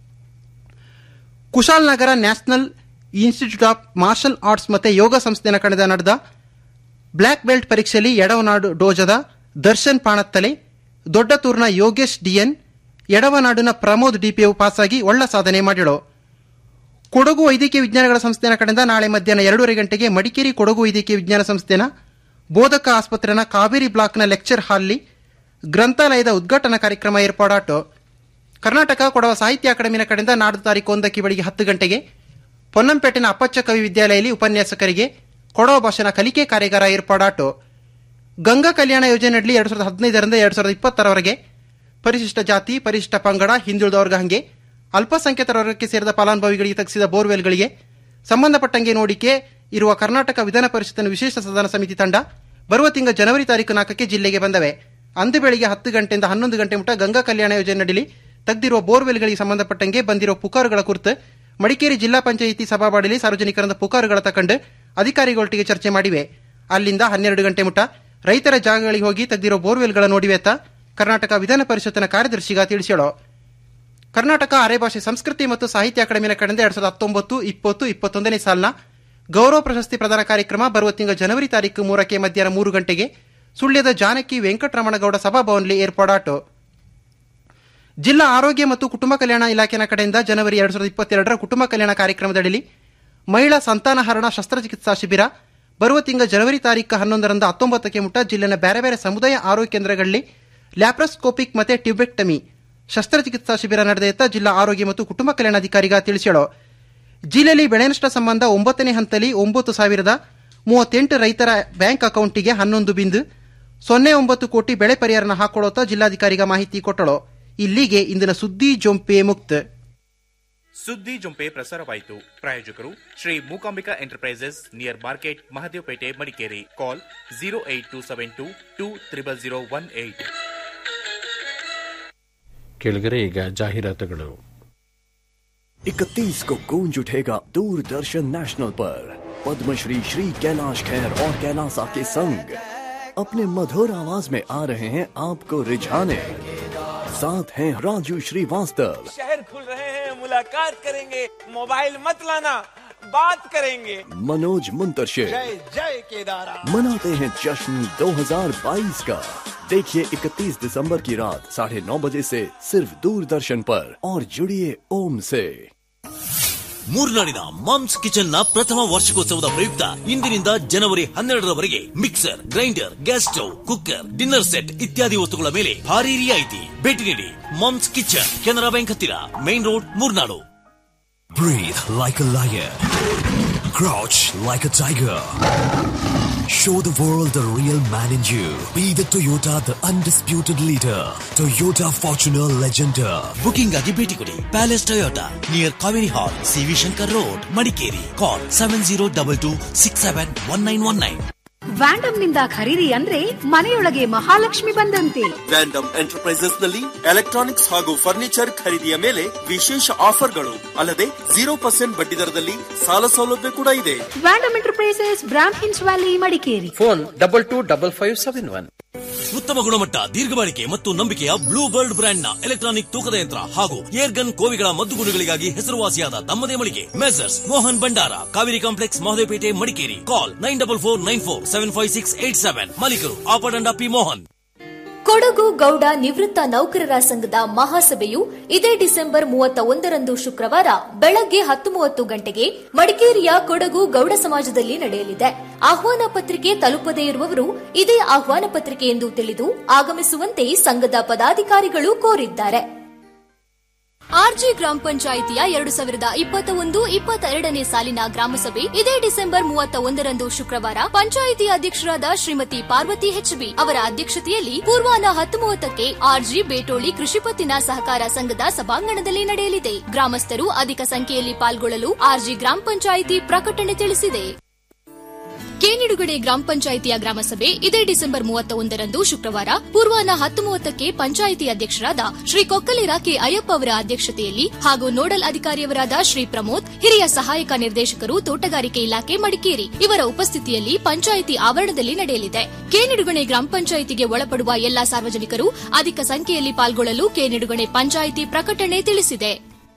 Speaker 9: Kushalnagar national institute of martial arts ಮತ್ತೆ ಯೋಗ ಸಂಸ್ಥೆನ ಕಳೆದ ನಡೆದ ಬ್ಲ್ಯಾಕ್ ಬೆಲ್ಟ್ ಪರೀಕ್ಷೆಯಲ್ಲಿ ಎಡವನಾಡು ಡೋಜದ ದರ್ಶನ್ ಪಾಣತ್ತಲೆ ದೊಡ್ಡತೂರ್ನ ಯೋಗೇಶ್ ಡಿಎನ್ ಎಡವನಾಡಿನ ಪ್ರಮೋದ್ ಡಿಪಿಯು ಪಾಸಾಗಿ ಒಳ್ಳ ಸಾಧನೆ ಮಾಡಿಳು ಕೊಡಗು ವೈದ್ಯಕೀಯ ವಿಜ್ಞಾನಗಳ ಸಂಸ್ಥೆನ ಕಡೆಯಿಂದ ನಾಳೆ ಮಧ್ಯಾಹ್ನ ಎರಡೂವರೆ ಗಂಟೆಗೆ ಮಡಿಕೇರಿ ಕೊಡಗು ವೈದ್ಯಕೀಯ ವಿಜ್ಞಾನ ಸಂಸ್ಥೆನ ಬೋಧಕ ಆಸ್ಪತ್ರೆನ ಕಾವೇರಿ ಬ್ಲಾಕ್ನ ಲೆಕ್ಚರ್ ಹಾಲ್ನಲ್ಲಿ ಗ್ರಂಥಾಲಯದ ಉದ್ಘಾಟನಾ ಕಾರ್ಯಕ್ರಮ ಏರ್ಪಾಡಾಟು ಕರ್ನಾಟಕ ಕೊಡವ ಸಾಹಿತ್ಯ ಅಕಾಡೆಮಿನ ಕಡೆಯಿಂದ ನಾಡ್ದು ತಾರೀಕು ಒಂದಕ್ಕೆ ಬೆಳಿಗ್ಗೆ ಹತ್ತು ಗಂಟೆಗೆ ಪೊನ್ನಂಪೇಟೆನ ಅಪ್ಪಚ್ಚ ಕವಿ ವಿದ್ಯಾಲಯದಲ್ಲಿ ಉಪನ್ಯಾಸಕರಿಗೆ ಕೊಡವ ಭಾಷೆನ ಕಲಿಕೆ ಕಾರ್ಯಾಗಾರ ಏರ್ಪಾಡಾಟು ಗಂಗಾ ಕಲ್ಯಾಣ ಯೋಜನೆಯಲ್ಲಿ ಎರಡ್ ಸಾವಿರದ ಹದಿನೈದರಿಂದ ಎರಡ್ ಸಾವಿರದ ಇಪ್ಪತ್ತರವರೆಗೆ ಪರಿಶಿಷ್ಟ ಜಾತಿ ಪರಿಶಿಷ್ಟ ಪಂಗಡ ಹಿಂದುಳಿದ ವರ್ಗ ಹಂಗೆ ಅಲ್ಪಸಂಖ್ಯಾತರ ವರ್ಗಕ್ಕೆ ಸೇರಿದ ಫಲಾನುಭವಿಗಳಿಗೆ ತಗ್ಗಿಸಿದ ಬೋರ್ವೆಲ್ಗಳಿಗೆ ಸಂಬಂಧಪಟ್ಟಂಗೆ ನೋಡಿಕೆ ಇರುವ ಕರ್ನಾಟಕ ವಿಧಾನ ಪರಿಷತ್ತಿನ ವಿಶೇಷ ಸದನ ಸಮಿತಿ ತಂಡ ಬರುವ ತಿಂಗಳ ಜನವರಿ ತಾರೀಕು ನಾಲ್ಕಕ್ಕೆ ಜಿಲ್ಲೆಗೆ ಬಂದವೆ ಅಂದು ಬೆಳಿಗ್ಗೆ ಹತ್ತು ಗಂಟೆಯಿಂದ ಹನ್ನೊಂದು ಗಂಟೆ ಮುಟ ಗಂಗಾ ಕಲ್ಯಾಣ ಯೋಜನೆಯಡಿ ತೆಗೆದಿರುವ ಬೋರ್ವೆಲ್ಗಳಿಗೆ ಸಂಬಂಧಪಟ್ಟಂಗೆ ಬಂದಿರುವ ಪುಕಾರುಗಳ ಕುರಿತು ಮಡಿಕೇರಿ ಜಿಲ್ಲಾ ಪಂಚಾಯಿತಿ ಸಭಾವಾಡಿಯಲ್ಲಿ ಸಾರ್ವಜನಿಕರಿಂದ ಪುಕಾರುಗಳ ತಕೊಂಡು ಅಧಿಕಾರಿಗಳೊಟ್ಟಿಗೆ ಚರ್ಚೆ ಮಾಡಿವೆ ಅಲ್ಲಿಂದ ಹನ್ನೆರಡು ಗಂಟೆ ಮುಟ ರೈತರ ಜಾಗಗಳಿಗೆ ಹೋಗಿ ತೆಗೆದಿರೋ ಬೋರ್ವೆಲ್ಗಳ ನೋಡಿವೆ ಅಂತ ಕರ್ನಾಟಕ ವಿಧಾನ ಪರಿಷತ್ತಿನ ಕಾರ್ಯದರ್ಶಿಗ ತಿಳಿಸ್ಯಾಳು ಕರ್ನಾಟಕ ಅರೆಭಾಷೆ ಸಂಸ್ಕೃತಿ ಮತ್ತು ಸಾಹಿತ್ಯ ಅಕಾಡೆಮಿನ ಕಡೆಯಿಂದ ಎರಡ್ ಸಾವಿರದ ಹತ್ತೊಂಬತ್ತು ಇಪ್ಪತ್ತು ಇಪ್ಪತ್ತೊಂದನೇ ಸಾಲಿನ ಗೌರವ ಪ್ರಶಸ್ತಿ ಪ್ರದಾನ ಕಾರ್ಯಕ್ರಮ ಬರುವ ತಿಂಗಳ ಜನವರಿ ತಾರೀಕು ಮೂರಕ್ಕೆ ಮಧ್ಯಾಹ್ನ ಮೂರು ಗಂಟೆಗೆ ಸುಳ್ಯದ ಜಾನಕಿ ವೆಂಕಟರಮಣಗೌಡ ಸಭಾಭವನದಲ್ಲಿ ಏರ್ಪಾಡಾಟು ಜಿಲ್ಲಾ ಆರೋಗ್ಯ ಮತ್ತು ಕುಟುಂಬ ಕಲ್ಯಾಣ ಇಲಾಖೆನ ಕಡೆಯಿಂದ ಜನವರಿ ಎರಡ್ ಸಾವಿರದ ಇಪ್ಪತ್ತೆರಡರ ಕುಟುಂಬ ಕಲ್ಯಾಣ ಕಾರ್ಯಕ್ರಮದಡಿ ಮಹಿಳಾ ಸಂತಾನಹರಣ ಶಸ್ತ್ರಚಿಕಿತ್ಸಾ ಶಿಬಿರ ಬರುವ ತಿಂಗಳ ಜನವರಿ ತಾರೀಕು ಹನ್ನೊಂದರಿಂದ ಹತ್ತೊಂಬತ್ತಕ್ಕೆ ಮುಟ್ಟ ಜಿಲ್ಲೆನ ಬೇರೆ ಬೇರೆ ಸಮುದಾಯ ಆರೋಗ್ಯ ಕೇಂದ್ರಗಳಲ್ಲಿ ಲ್ಯಾಪ್ರೋಸ್ಕೋಪಿಕ್ ಮತ್ತೆ ಟ್ಯೂಬೆಕ್ಟಮಿ ಶಸ್ತ್ರಚಿಕಿತ್ಸಾ ಶಿಬಿರ ನಡೆದ ಜಿಲ್ಲಾ ಆರೋಗ್ಯ ಮತ್ತು ಕುಟುಂಬ ಕಲ್ಯಾಣಾಧಿಕಾರಿಗ ತಿಳಿಸ್ಯಾಳು ಜಿಲ್ಲೆಯಲ್ಲಿ ಬೆಳೆ ನಷ್ಟ ಸಂಬಂಧ ಒಂಬತ್ತನೇ ಹಂತದಲ್ಲಿ ಒಂಬತ್ತು ಸಾವಿರದ ಮೂವತ್ತೆಂಟು ರೈತರ ಬ್ಯಾಂಕ್ ಅಕೌಂಟಿಗೆ ಹನ್ನೊಂದು ಬಿಂದು ಸೊನ್ನೆ ಒಂಬತ್ತು ಕೋಟಿ ಬೆಳೆ ಪರಿಹಾರನ ಹಾಕೊಳ್ಳೋತ ಜಿಲ್ಲಾಧಿಕಾರಿಗ ಮಾಹಿತಿ ಕೊಟ್ಟಳು ಇಲ್ಲಿಗೆ ಇಂದಿನ ಸುದ್ದಿ ಜೊಂಪೆ ಮುಕ್ತ
Speaker 8: ಸುದ್ದಿ ಜೊಂಪೆ ಪ್ರಸಾರವಾಯಿತು ಪ್ರಾಯೋಜಕರು Shri Mookambika enterprises near market Mahadevapete Madikeri call zero eight two seven two two triple zero one eight
Speaker 2: ಕೆಳಗರೆ ಈಗ ಜಾಹೀರಾತುಗಳು
Speaker 10: इकतीस को गूंज उठेगा दूरदर्शन नेशनल पर पद्मश्री श्री कैलाश खेर और कैलासा के संग अपने मधुर आवाज में आ रहे हैं आपको रिझाने साथ हैं राजू श्रीवास्तव
Speaker 11: शहर खुल रहे हैं मुलाकात करेंगे मोबाइल मत लाना बात करेंगे
Speaker 10: मनोज मुंतशिर
Speaker 11: जय जय केदारा
Speaker 10: मनाते हैं जश्न 2022 का देखिए 31 दिसंबर की रात साढ़े नौ बजे से सिर्फ दूरदर्शन पर और जुड़िए ओम से
Speaker 12: ಮೂರ್ನಾಡಿನ ಮಾಮ್ಸ್ ಕಿಚನ್ ನ ಪ್ರಥಮ ವಾರ್ಷಿಕೋತ್ಸವದ ಪ್ರಯುಕ್ತ ಇಂದಿನಿಂದ ಜನವರಿ ಹನ್ನೆರಡರವರೆಗೆ mixer grinder gas stove cooker dinner set ಇತ್ಯಾದಿ ವಸ್ತುಗಳ ಮೇಲೆ ಭಾರಿ ರಿಯಾಯಿತಿ ಭೇಟಿ ನೀಡಿ ಮಾಮ್ಸ್ ಕಿಚನ್ ಕೆನರಾ ಬ್ಯಾಂಕ್ ಹತ್ತಿರ main road Moornadu
Speaker 13: Breathe like a lion. Crouch like a tiger. Show the world the real man in you. Be the Toyota, the undisputed leader. Toyota Fortuner Legender.
Speaker 12: Booking ಆಗಿ ಭೇಟಿ ಕೊಡಿ palace Toyota near Kaveri hall CV Shankar road Madikeri call seven zero double two six seven one nine one nine
Speaker 14: Vandam ನಿಂದ ಖರೀದಿ ಅಂದ್ರೆ ಮನೆಯೊಳಗೆ ಮಹಾಲಕ್ಷ್ಮಿ ಬಂದಂತೆ
Speaker 15: Vandam enterprises ನಲ್ಲಿ electronics ಹಾಗೂ ಫರ್ನಿಚರ್ ಖರೀದಿಯ ಮೇಲೆ ವಿಶೇಷ ಆಫರ್ಗಳು ಅಲ್ಲದೆ ಜೀರೋ ಪರ್ಸೆಂಟ್ ಬಡ್ಡಿ ದರದಲ್ಲಿ ಸಾಲ ಸೌಲಭ್ಯ ಕೂಡ ಇದೆ
Speaker 14: Vandam enterprises Brahmins valley Madikeri
Speaker 16: phone double two double five seven one
Speaker 12: ಉತ್ತಮ ಗುಣಮಟ್ಟ ದೀರ್ಘ ಬಾಳಿಕೆ ಮತ್ತು ನಂಬಿಕೆಯ ಬ್ಲೂ ಬರ್ಡ್ ಬ್ರ್ಯಾಂಡ್ ನ ಎಲೆಕ್ಟ್ರಾನಿಕ್ ತೂಕದ ಯಂತ್ರ ಹಾಗೂ ಏರ್ ಗನ್ ಕೋವಿಗಳ ಮದ್ದುಗುಂಡುಗಳಿಗಾಗಿ ಹೆಸರುವಾಸಿಯಾದ ತಮ್ಮದೇ ಮಳಿಗೆ Messrs Mohan Bhandar Kaveri complex Mahadevapete Madikeri call nine double four nine four seven five six eight seven ಮಾಲೀಕರು ಆಪಡಂಡ ಪಿ ಮೋಹನ್
Speaker 17: ಕೊಡಗು ಗೌಡ ನಿವೃತ್ತ ನೌಕರರ ಸಂಘದ ಮಹಾಸಭೆಯು ಇದೇ ಡಿಸೆಂಬರ್ ಮೂವತ್ತ ಒಂದರಂದು ಶುಕ್ರವಾರ ಬೆಳಗ್ಗೆ ಹತ್ತು ಮೂವತ್ತು ಗಂಟೆಗೆ ಮಡಿಕೇರಿಯ ಕೊಡಗು ಗೌಡ ಸಮಾಜದಲ್ಲಿ ನಡೆಯಲಿದೆ ಆಹ್ವಾನ ಪತ್ರಿಕೆ ತಲುಪದೇ ಇರುವವರು ಇದೇ ಆಹ್ವಾನ ಪತ್ರಿಕೆ ಎಂದು ತಿಳಿದು ಆಗಮಿಸುವಂತೆ ಸಂಘದ ಪದಾಧಿಕಾರಿಗಳು ಕೋರಿದ್ದಾರೆ ಆರ್ಜಿ ಗ್ರಾಮ ಪಂಚಾಯಿತಿಯ ಎರಡು ಸಾವಿರದ ಇಪ್ಪತ್ತ ಒಂದು ಇಪ್ಪತ್ತೆರಡನೇ ಸಾಲಿನ ಗ್ರಾಮಸಭೆ ಇದೇ ಡಿಸೆಂಬರ್ ಮೂವತ್ತ ಒಂದರಂದು ಶುಕ್ರವಾರ ಪಂಚಾಯಿತಿ ಅಧ್ಯಕ್ಷರಾದ ಶ್ರೀಮತಿ ಪಾರ್ವತಿ ಹೆಚ್ಬಿ ಅವರ ಅಧ್ಯಕ್ಷತೆಯಲ್ಲಿ ಪೂರ್ವಾಹ್ನ ಹತ್ತು ಮೂವತ್ತಕ್ಕೆ ಆರ್ಜಿ ಬೇಟೋಳಿ ಕೃಷಿಪತ್ತಿನ ಸಹಕಾರ ಸಂಘದ ಸಭಾಂಗಣದಲ್ಲಿ ನಡೆಯಲಿದೆ ಗ್ರಾಮಸ್ಥರು ಅಧಿಕ ಸಂಖ್ಯೆಯಲ್ಲಿ ಪಾಲ್ಗೊಳ್ಳಲು ಆರ್ಜಿ ಗ್ರಾಮ ಪಂಚಾಯಿತಿ ಪ್ರಕಟಣೆ ತಿಳಿಸಿದೆ ಕೇನಿಡುಗಡೆ ಗ್ರಾಮ ಪಂಚಾಯಿತಿಯ ಗ್ರಾಮಸಭೆ ಇದೇ ಡಿಸೆಂಬರ್ ಮೂವತ್ತ ಒಂದರಂದು ಶುಕ್ರವಾರ ಪೂರ್ವಾಹ್ನ ಹತ್ತು ಮೂವತ್ತಕ್ಕೆ ಪಂಚಾಯಿತಿ ಅಧ್ಯಕ್ಷರಾದ ಶ್ರೀ ಕೊಕ್ಕಲೇರ ಕೆ ಅಯ್ಯಪ್ಪ ಅವರ ಅಧ್ಯಕ್ಷತೆಯಲ್ಲಿ ಹಾಗೂ ನೋಡಲ್ ಅಧಿಕಾರಿಯವರಾದ ಶ್ರೀ ಪ್ರಮೋದ್ ಹಿರಿಯ ಸಹಾಯಕ ನಿರ್ದೇಶಕರು ತೋಟಗಾರಿಕೆ ಇಲಾಖೆ ಮಡಿಕೇರಿ ಇವರ ಉಪಸ್ಥಿತಿಯಲ್ಲಿ ಪಂಚಾಯಿತಿ ಆವರಣದಲ್ಲಿ ನಡೆಯಲಿದೆ ಕೇನಿಡುಗಣೆ ಗ್ರಾಮ ಪಂಚಾಯಿತಿಗೆ ಒಳಪಡುವ ಎಲ್ಲಾ ಸಾರ್ವಜನಿಕರು ಅಧಿಕ ಸಂಖ್ಯೆಯಲ್ಲಿ ಪಾಲ್ಗೊಳ್ಳಲು ಕೇನಿಡುಗಣೆ ಪಂಚಾಯಿತಿ ಪ್ರಕಟಣೆ ತಿಳಿಸಿದೆ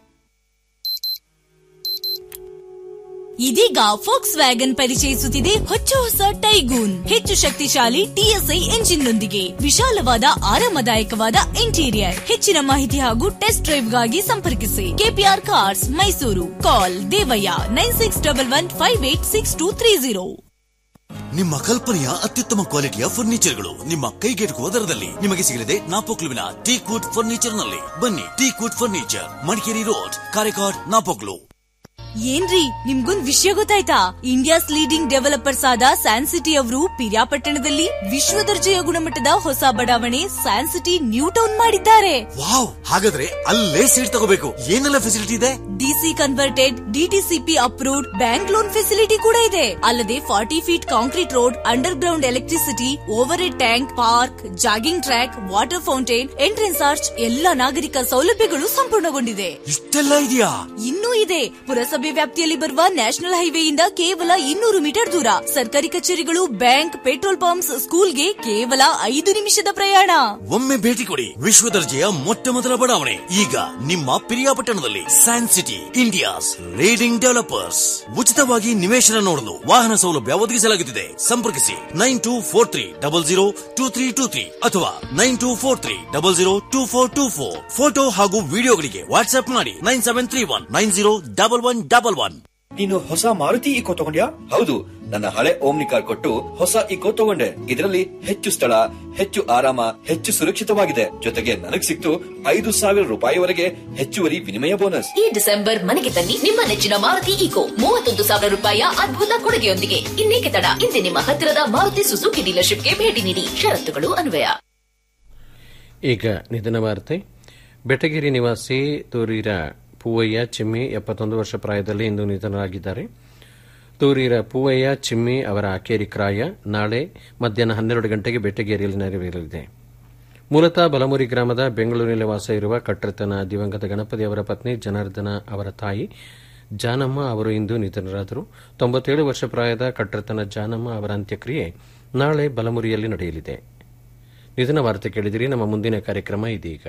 Speaker 18: ಇದೀಗ ಫೋಕ್ಸ್ ವ್ಯಾಗನ್ ಪರಿಚಯಿಸುತ್ತಿದೆ ಹೊಚ್ಚ ಹೊಸ ಟೈಗೂನ್ ಹೆಚ್ಚು ಶಕ್ತಿಶಾಲಿ ಟಿಎಸ್ಐ ಎಂಜಿನ್ನೊಂದಿಗೆ ವಿಶಾಲವಾದ ಆರಾಮದಾಯಕವಾದ ಇಂಟೀರಿಯರ್ ಹೆಚ್ಚಿನ ಮಾಹಿತಿ ಹಾಗೂ ಟೆಸ್ಟ್ ಡ್ರೈವ್ಗಾಗಿ ಸಂಪರ್ಕಿಸಿ KPR cars Mysuru call Devaiah nine six double one five eight six two three zero
Speaker 12: ನಿಮ್ಮ ಕಲ್ಪನೆಯ ಅತ್ಯುತ್ತಮ ಕ್ವಾಲಿಟಿಯ ಫರ್ನಿಚರ್ಗಳು ನಿಮ್ಮ ಕೈಗೆಟುಕುವ ದರದಲ್ಲಿ ನಿಮಗೆ ಸಿಗಲಿದೆ ನಾಪೋಕ್ಲುವಿನ ಟೀಕ್ವುಡ್ ಫರ್ನಿಚರ್ ನಲ್ಲಿ ಬನ್ನಿ teakwood furniture Madikeri road Karekad Napoklu
Speaker 18: ಏನ್ರಿ ನಿಮ್ಗೊಂದ್ ವಿಷಯ ಗೊತ್ತಾಯ್ತಾ ಇಂಡಿಯಾಸ್ ಲೀಡಿಂಗ್ ಡೆವಲಪರ್ಸ್ ಆದ ಸ್ಯಾನ್ ಸಿಟಿ ಅವರು ಪಿರಿಯಾಪಟ್ಟಣದಲ್ಲಿ ವಿಶ್ವ ದರ್ಜೆಯ ಗುಣಮಟ್ಟದ ಹೊಸ ಬಡಾವಣೆ ಸ್ಯಾನ್ ಸಿಟಿ ನ್ಯೂ ಟೌನ್ ಮಾಡಿದ್ದಾರೆ
Speaker 12: ವಾವ್ ಹಾಗಾದ್ರೆ ಅಲ್ಲೇ ಸೀಟ್ ತಗೋಬೇಕು ಏನೆಲ್ಲ ಫೆಸಿಲಿಟಿ ಇದೆ
Speaker 18: DC converted DTCP approved bank loan facility ಕೂಡ ಇದೆ ಅಲ್ಲದೆ forty feet concrete road underground electricity overhead tank park jogging track water fountain entrance arch ಎಲ್ಲ ನಾಗರಿಕ ಸೌಲಭ್ಯಗಳು ಸಂಪೂರ್ಣಗೊಂಡಿದೆ
Speaker 12: ಇಷ್ಟೆಲ್ಲ ಇದೆಯಾ
Speaker 18: ಇನ್ನೂ ಇದೆ ಪುರಸಭೆ ವ್ಯಾಪ್ತಿಯಲ್ಲಿ ಬರುವ ನ್ಯಾಷನಲ್ ಹೈವೇಯಿಂದ ಕೇವಲ ಇನ್ನೂರು ಮೀಟರ್ ದೂರ ಸರ್ಕಾರಿ ಕಚೇರಿಗಳು ಬ್ಯಾಂಕ್ ಪೆಟ್ರೋಲ್ ಪಂಪ್ಸ್ ಸ್ಕೂಲ್ಗೆ ಕೇವಲ ಐದು ನಿಮಿಷದ ಪ್ರಯಾಣ
Speaker 12: ಒಮ್ಮೆ ಭೇಟಿ ಕೊಡಿ ವಿಶ್ವ ದರ್ಜೆಯ ಮೊಟ್ಟ ಮೊದಲ ಬಡಾವಣೆ ಈಗ ನಿಮ್ಮ ಪಿರಿಯಾಪಟ್ಟಣದಲ್ಲಿ San City India's leading developers ಉಚಿತವಾಗಿ ನಿವೇಶನ ನೋಡಲು ವಾಹನ ಸೌಲಭ್ಯ ಒದಗಿಸಲಾಗುತ್ತಿದೆ ಸಂಪರ್ಕಿಸಿ nine two four three double zero two three two three ಅಥವಾ nine two four three double zero two four two four photo ಹಾಗೂ ವಿಡಿಯೋಗಳಿಗೆ ವಾಟ್ಸ್ಆಪ್ ಮಾಡಿ nine seven three one nine zero double one double one
Speaker 19: ನೀನು ಹೊಸ Maruti eco ತಗೊಂಡ್ಯಾ ಹೌದು ನನ್ನ ಹಳೆ Omni car ಕೊಟ್ಟು ಹೊಸ ಇಕೋ ತಗೊಂಡೆ ಇದರಲ್ಲಿ ಹೆಚ್ಚು ಸ್ಥಳ ಹೆಚ್ಚು ಆರಾಮ ಹೆಚ್ಚು ಸುರಕ್ಷಿತವಾಗಿದೆ ಜೊತೆಗೆ ನನಗ್ ಸಿಕ್ತು ಐದು ಸಾವಿರ ರೂಪಾಯಿವರೆಗೆ ಹೆಚ್ಚುವರಿ ವಿನಿಮಯ ಬೋನಸ್
Speaker 20: ಈ ಡಿಸೆಂಬರ್ ಮನೆಗೆ ತನ್ನಿ ನಿಮ್ಮ ನೆಚ್ಚಿನ ಮಾರುತಿ ಈಕೋ ಮೂವತ್ತೊಂದು ಸಾವಿರ ರೂಪಾಯಿಯ ಅದ್ಭುತ ಕೊಡುಗೆಯೊಂದಿಗೆ ಇನ್ನೇಕೆ ತಡ ಇಂದೇ ನಿಮ್ಮ ಹತ್ತಿರದ ಮಾರುತಿ ಸುಜುಕಿ ಡೀಲರ್ಶಿಪ್ಗೆ ಭೇಟಿ ನೀಡಿ ಷರತ್ತುಗಳು ಅನ್ವಯ
Speaker 2: ಈಗ ನಿಧನ ವಾರ್ತೆ ಬೆಟಗಿರಿ ನಿವಾಸಿ ತೂರೀರ ಪೂವಯ್ಯ ಚಿಮ್ಮಿ ಎಪ್ಪತ್ತೊಂದು ವರ್ಷ ಪ್ರಾಯದಲ್ಲಿ ಇಂದು ನಿಧನರಾಗಿದ್ದಾರೆ ತೂರೀರ ಪೂವಯ್ಯ ಚಿಮ್ಮಿ ಅವರ ಅಕೇರಿ ಕ್ರಾಯ ನಾಳೆ ಮಧ್ಯಾಹ್ನ ಹನ್ನೆರಡು ಗಂಟೆಗೆ ಬೆಟಗೇರಿಯಲ್ಲಿ ನೆರವೇರಲಿದೆ ಮೂಲತಃ ಬಲಮುರಿ ಗ್ರಾಮದ ಬೆಂಗಳೂರಿನಲ್ಲಿ ವಾಸ ಇರುವ ಕಟ್ಟರ್ತನ ದಿವಂಗತ ಗಣಪತಿ ಅವರ ಪತ್ನಿ ಜನಾರ್ದನ ಅವರ ತಾಯಿ ಜಾನಮ್ಮ ಅವರು ಇಂದು ನಿಧನರಾದರು ತೊಂಬತ್ತೇಳು ವರ್ಷ ಪ್ರಾಯದ ಕಟ್ಟರ್ತನ ಜಾನಮ್ಮ ಅವರ ಅಂತ್ಯಕ್ರಿಯೆ ನಾಳೆ ಬಲಮುರಿಯಲ್ಲಿ ನಡೆಯಲಿದೆ ನಿಧನ ವಾರ್ತೆ ಕೇಳಿದಿರಿ ನಮ್ಮ ಮುಂದಿನ ಕಾರ್ಯಕ್ರಮ ಇದೀಗ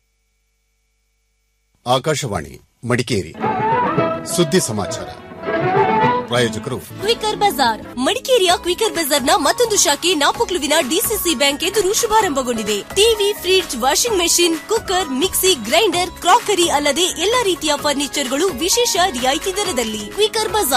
Speaker 21: ಆಕಾಶವಾಣಿ ಮಡಿಕೇರಿ ಸುದ್ದಿ ಸಮಾಚಾರ ಪ್ರಾಯೋಜಕರು
Speaker 18: ಕ್ವಿಕರ್ ಬಜಾರ್ ಮಡಿಕೇರಿಯ ಕ್ವಿಕರ್ ಬಜಾರ್ನ ಮತ್ತೊಂದು ಶಾಖೆ ನಾಪೊಕ್ಲುವಿನ ಡಿಸಿಸಿ ಬ್ಯಾಂಕ್ ಎದುರು ಶುಭಾರಂಭಗೊಂಡಿದೆ TV fridge washing machine cooker mixie grinder crockery ಅಲ್ಲದೆ ಎಲ್ಲಾ ರೀತಿಯ ಫರ್ನಿಚರ್ಗಳು ವಿಶೇಷ ರಿಯಾಯಿತಿ ದರದಲ್ಲಿ ಕ್ವಿಕರ್ ಬಜಾರ್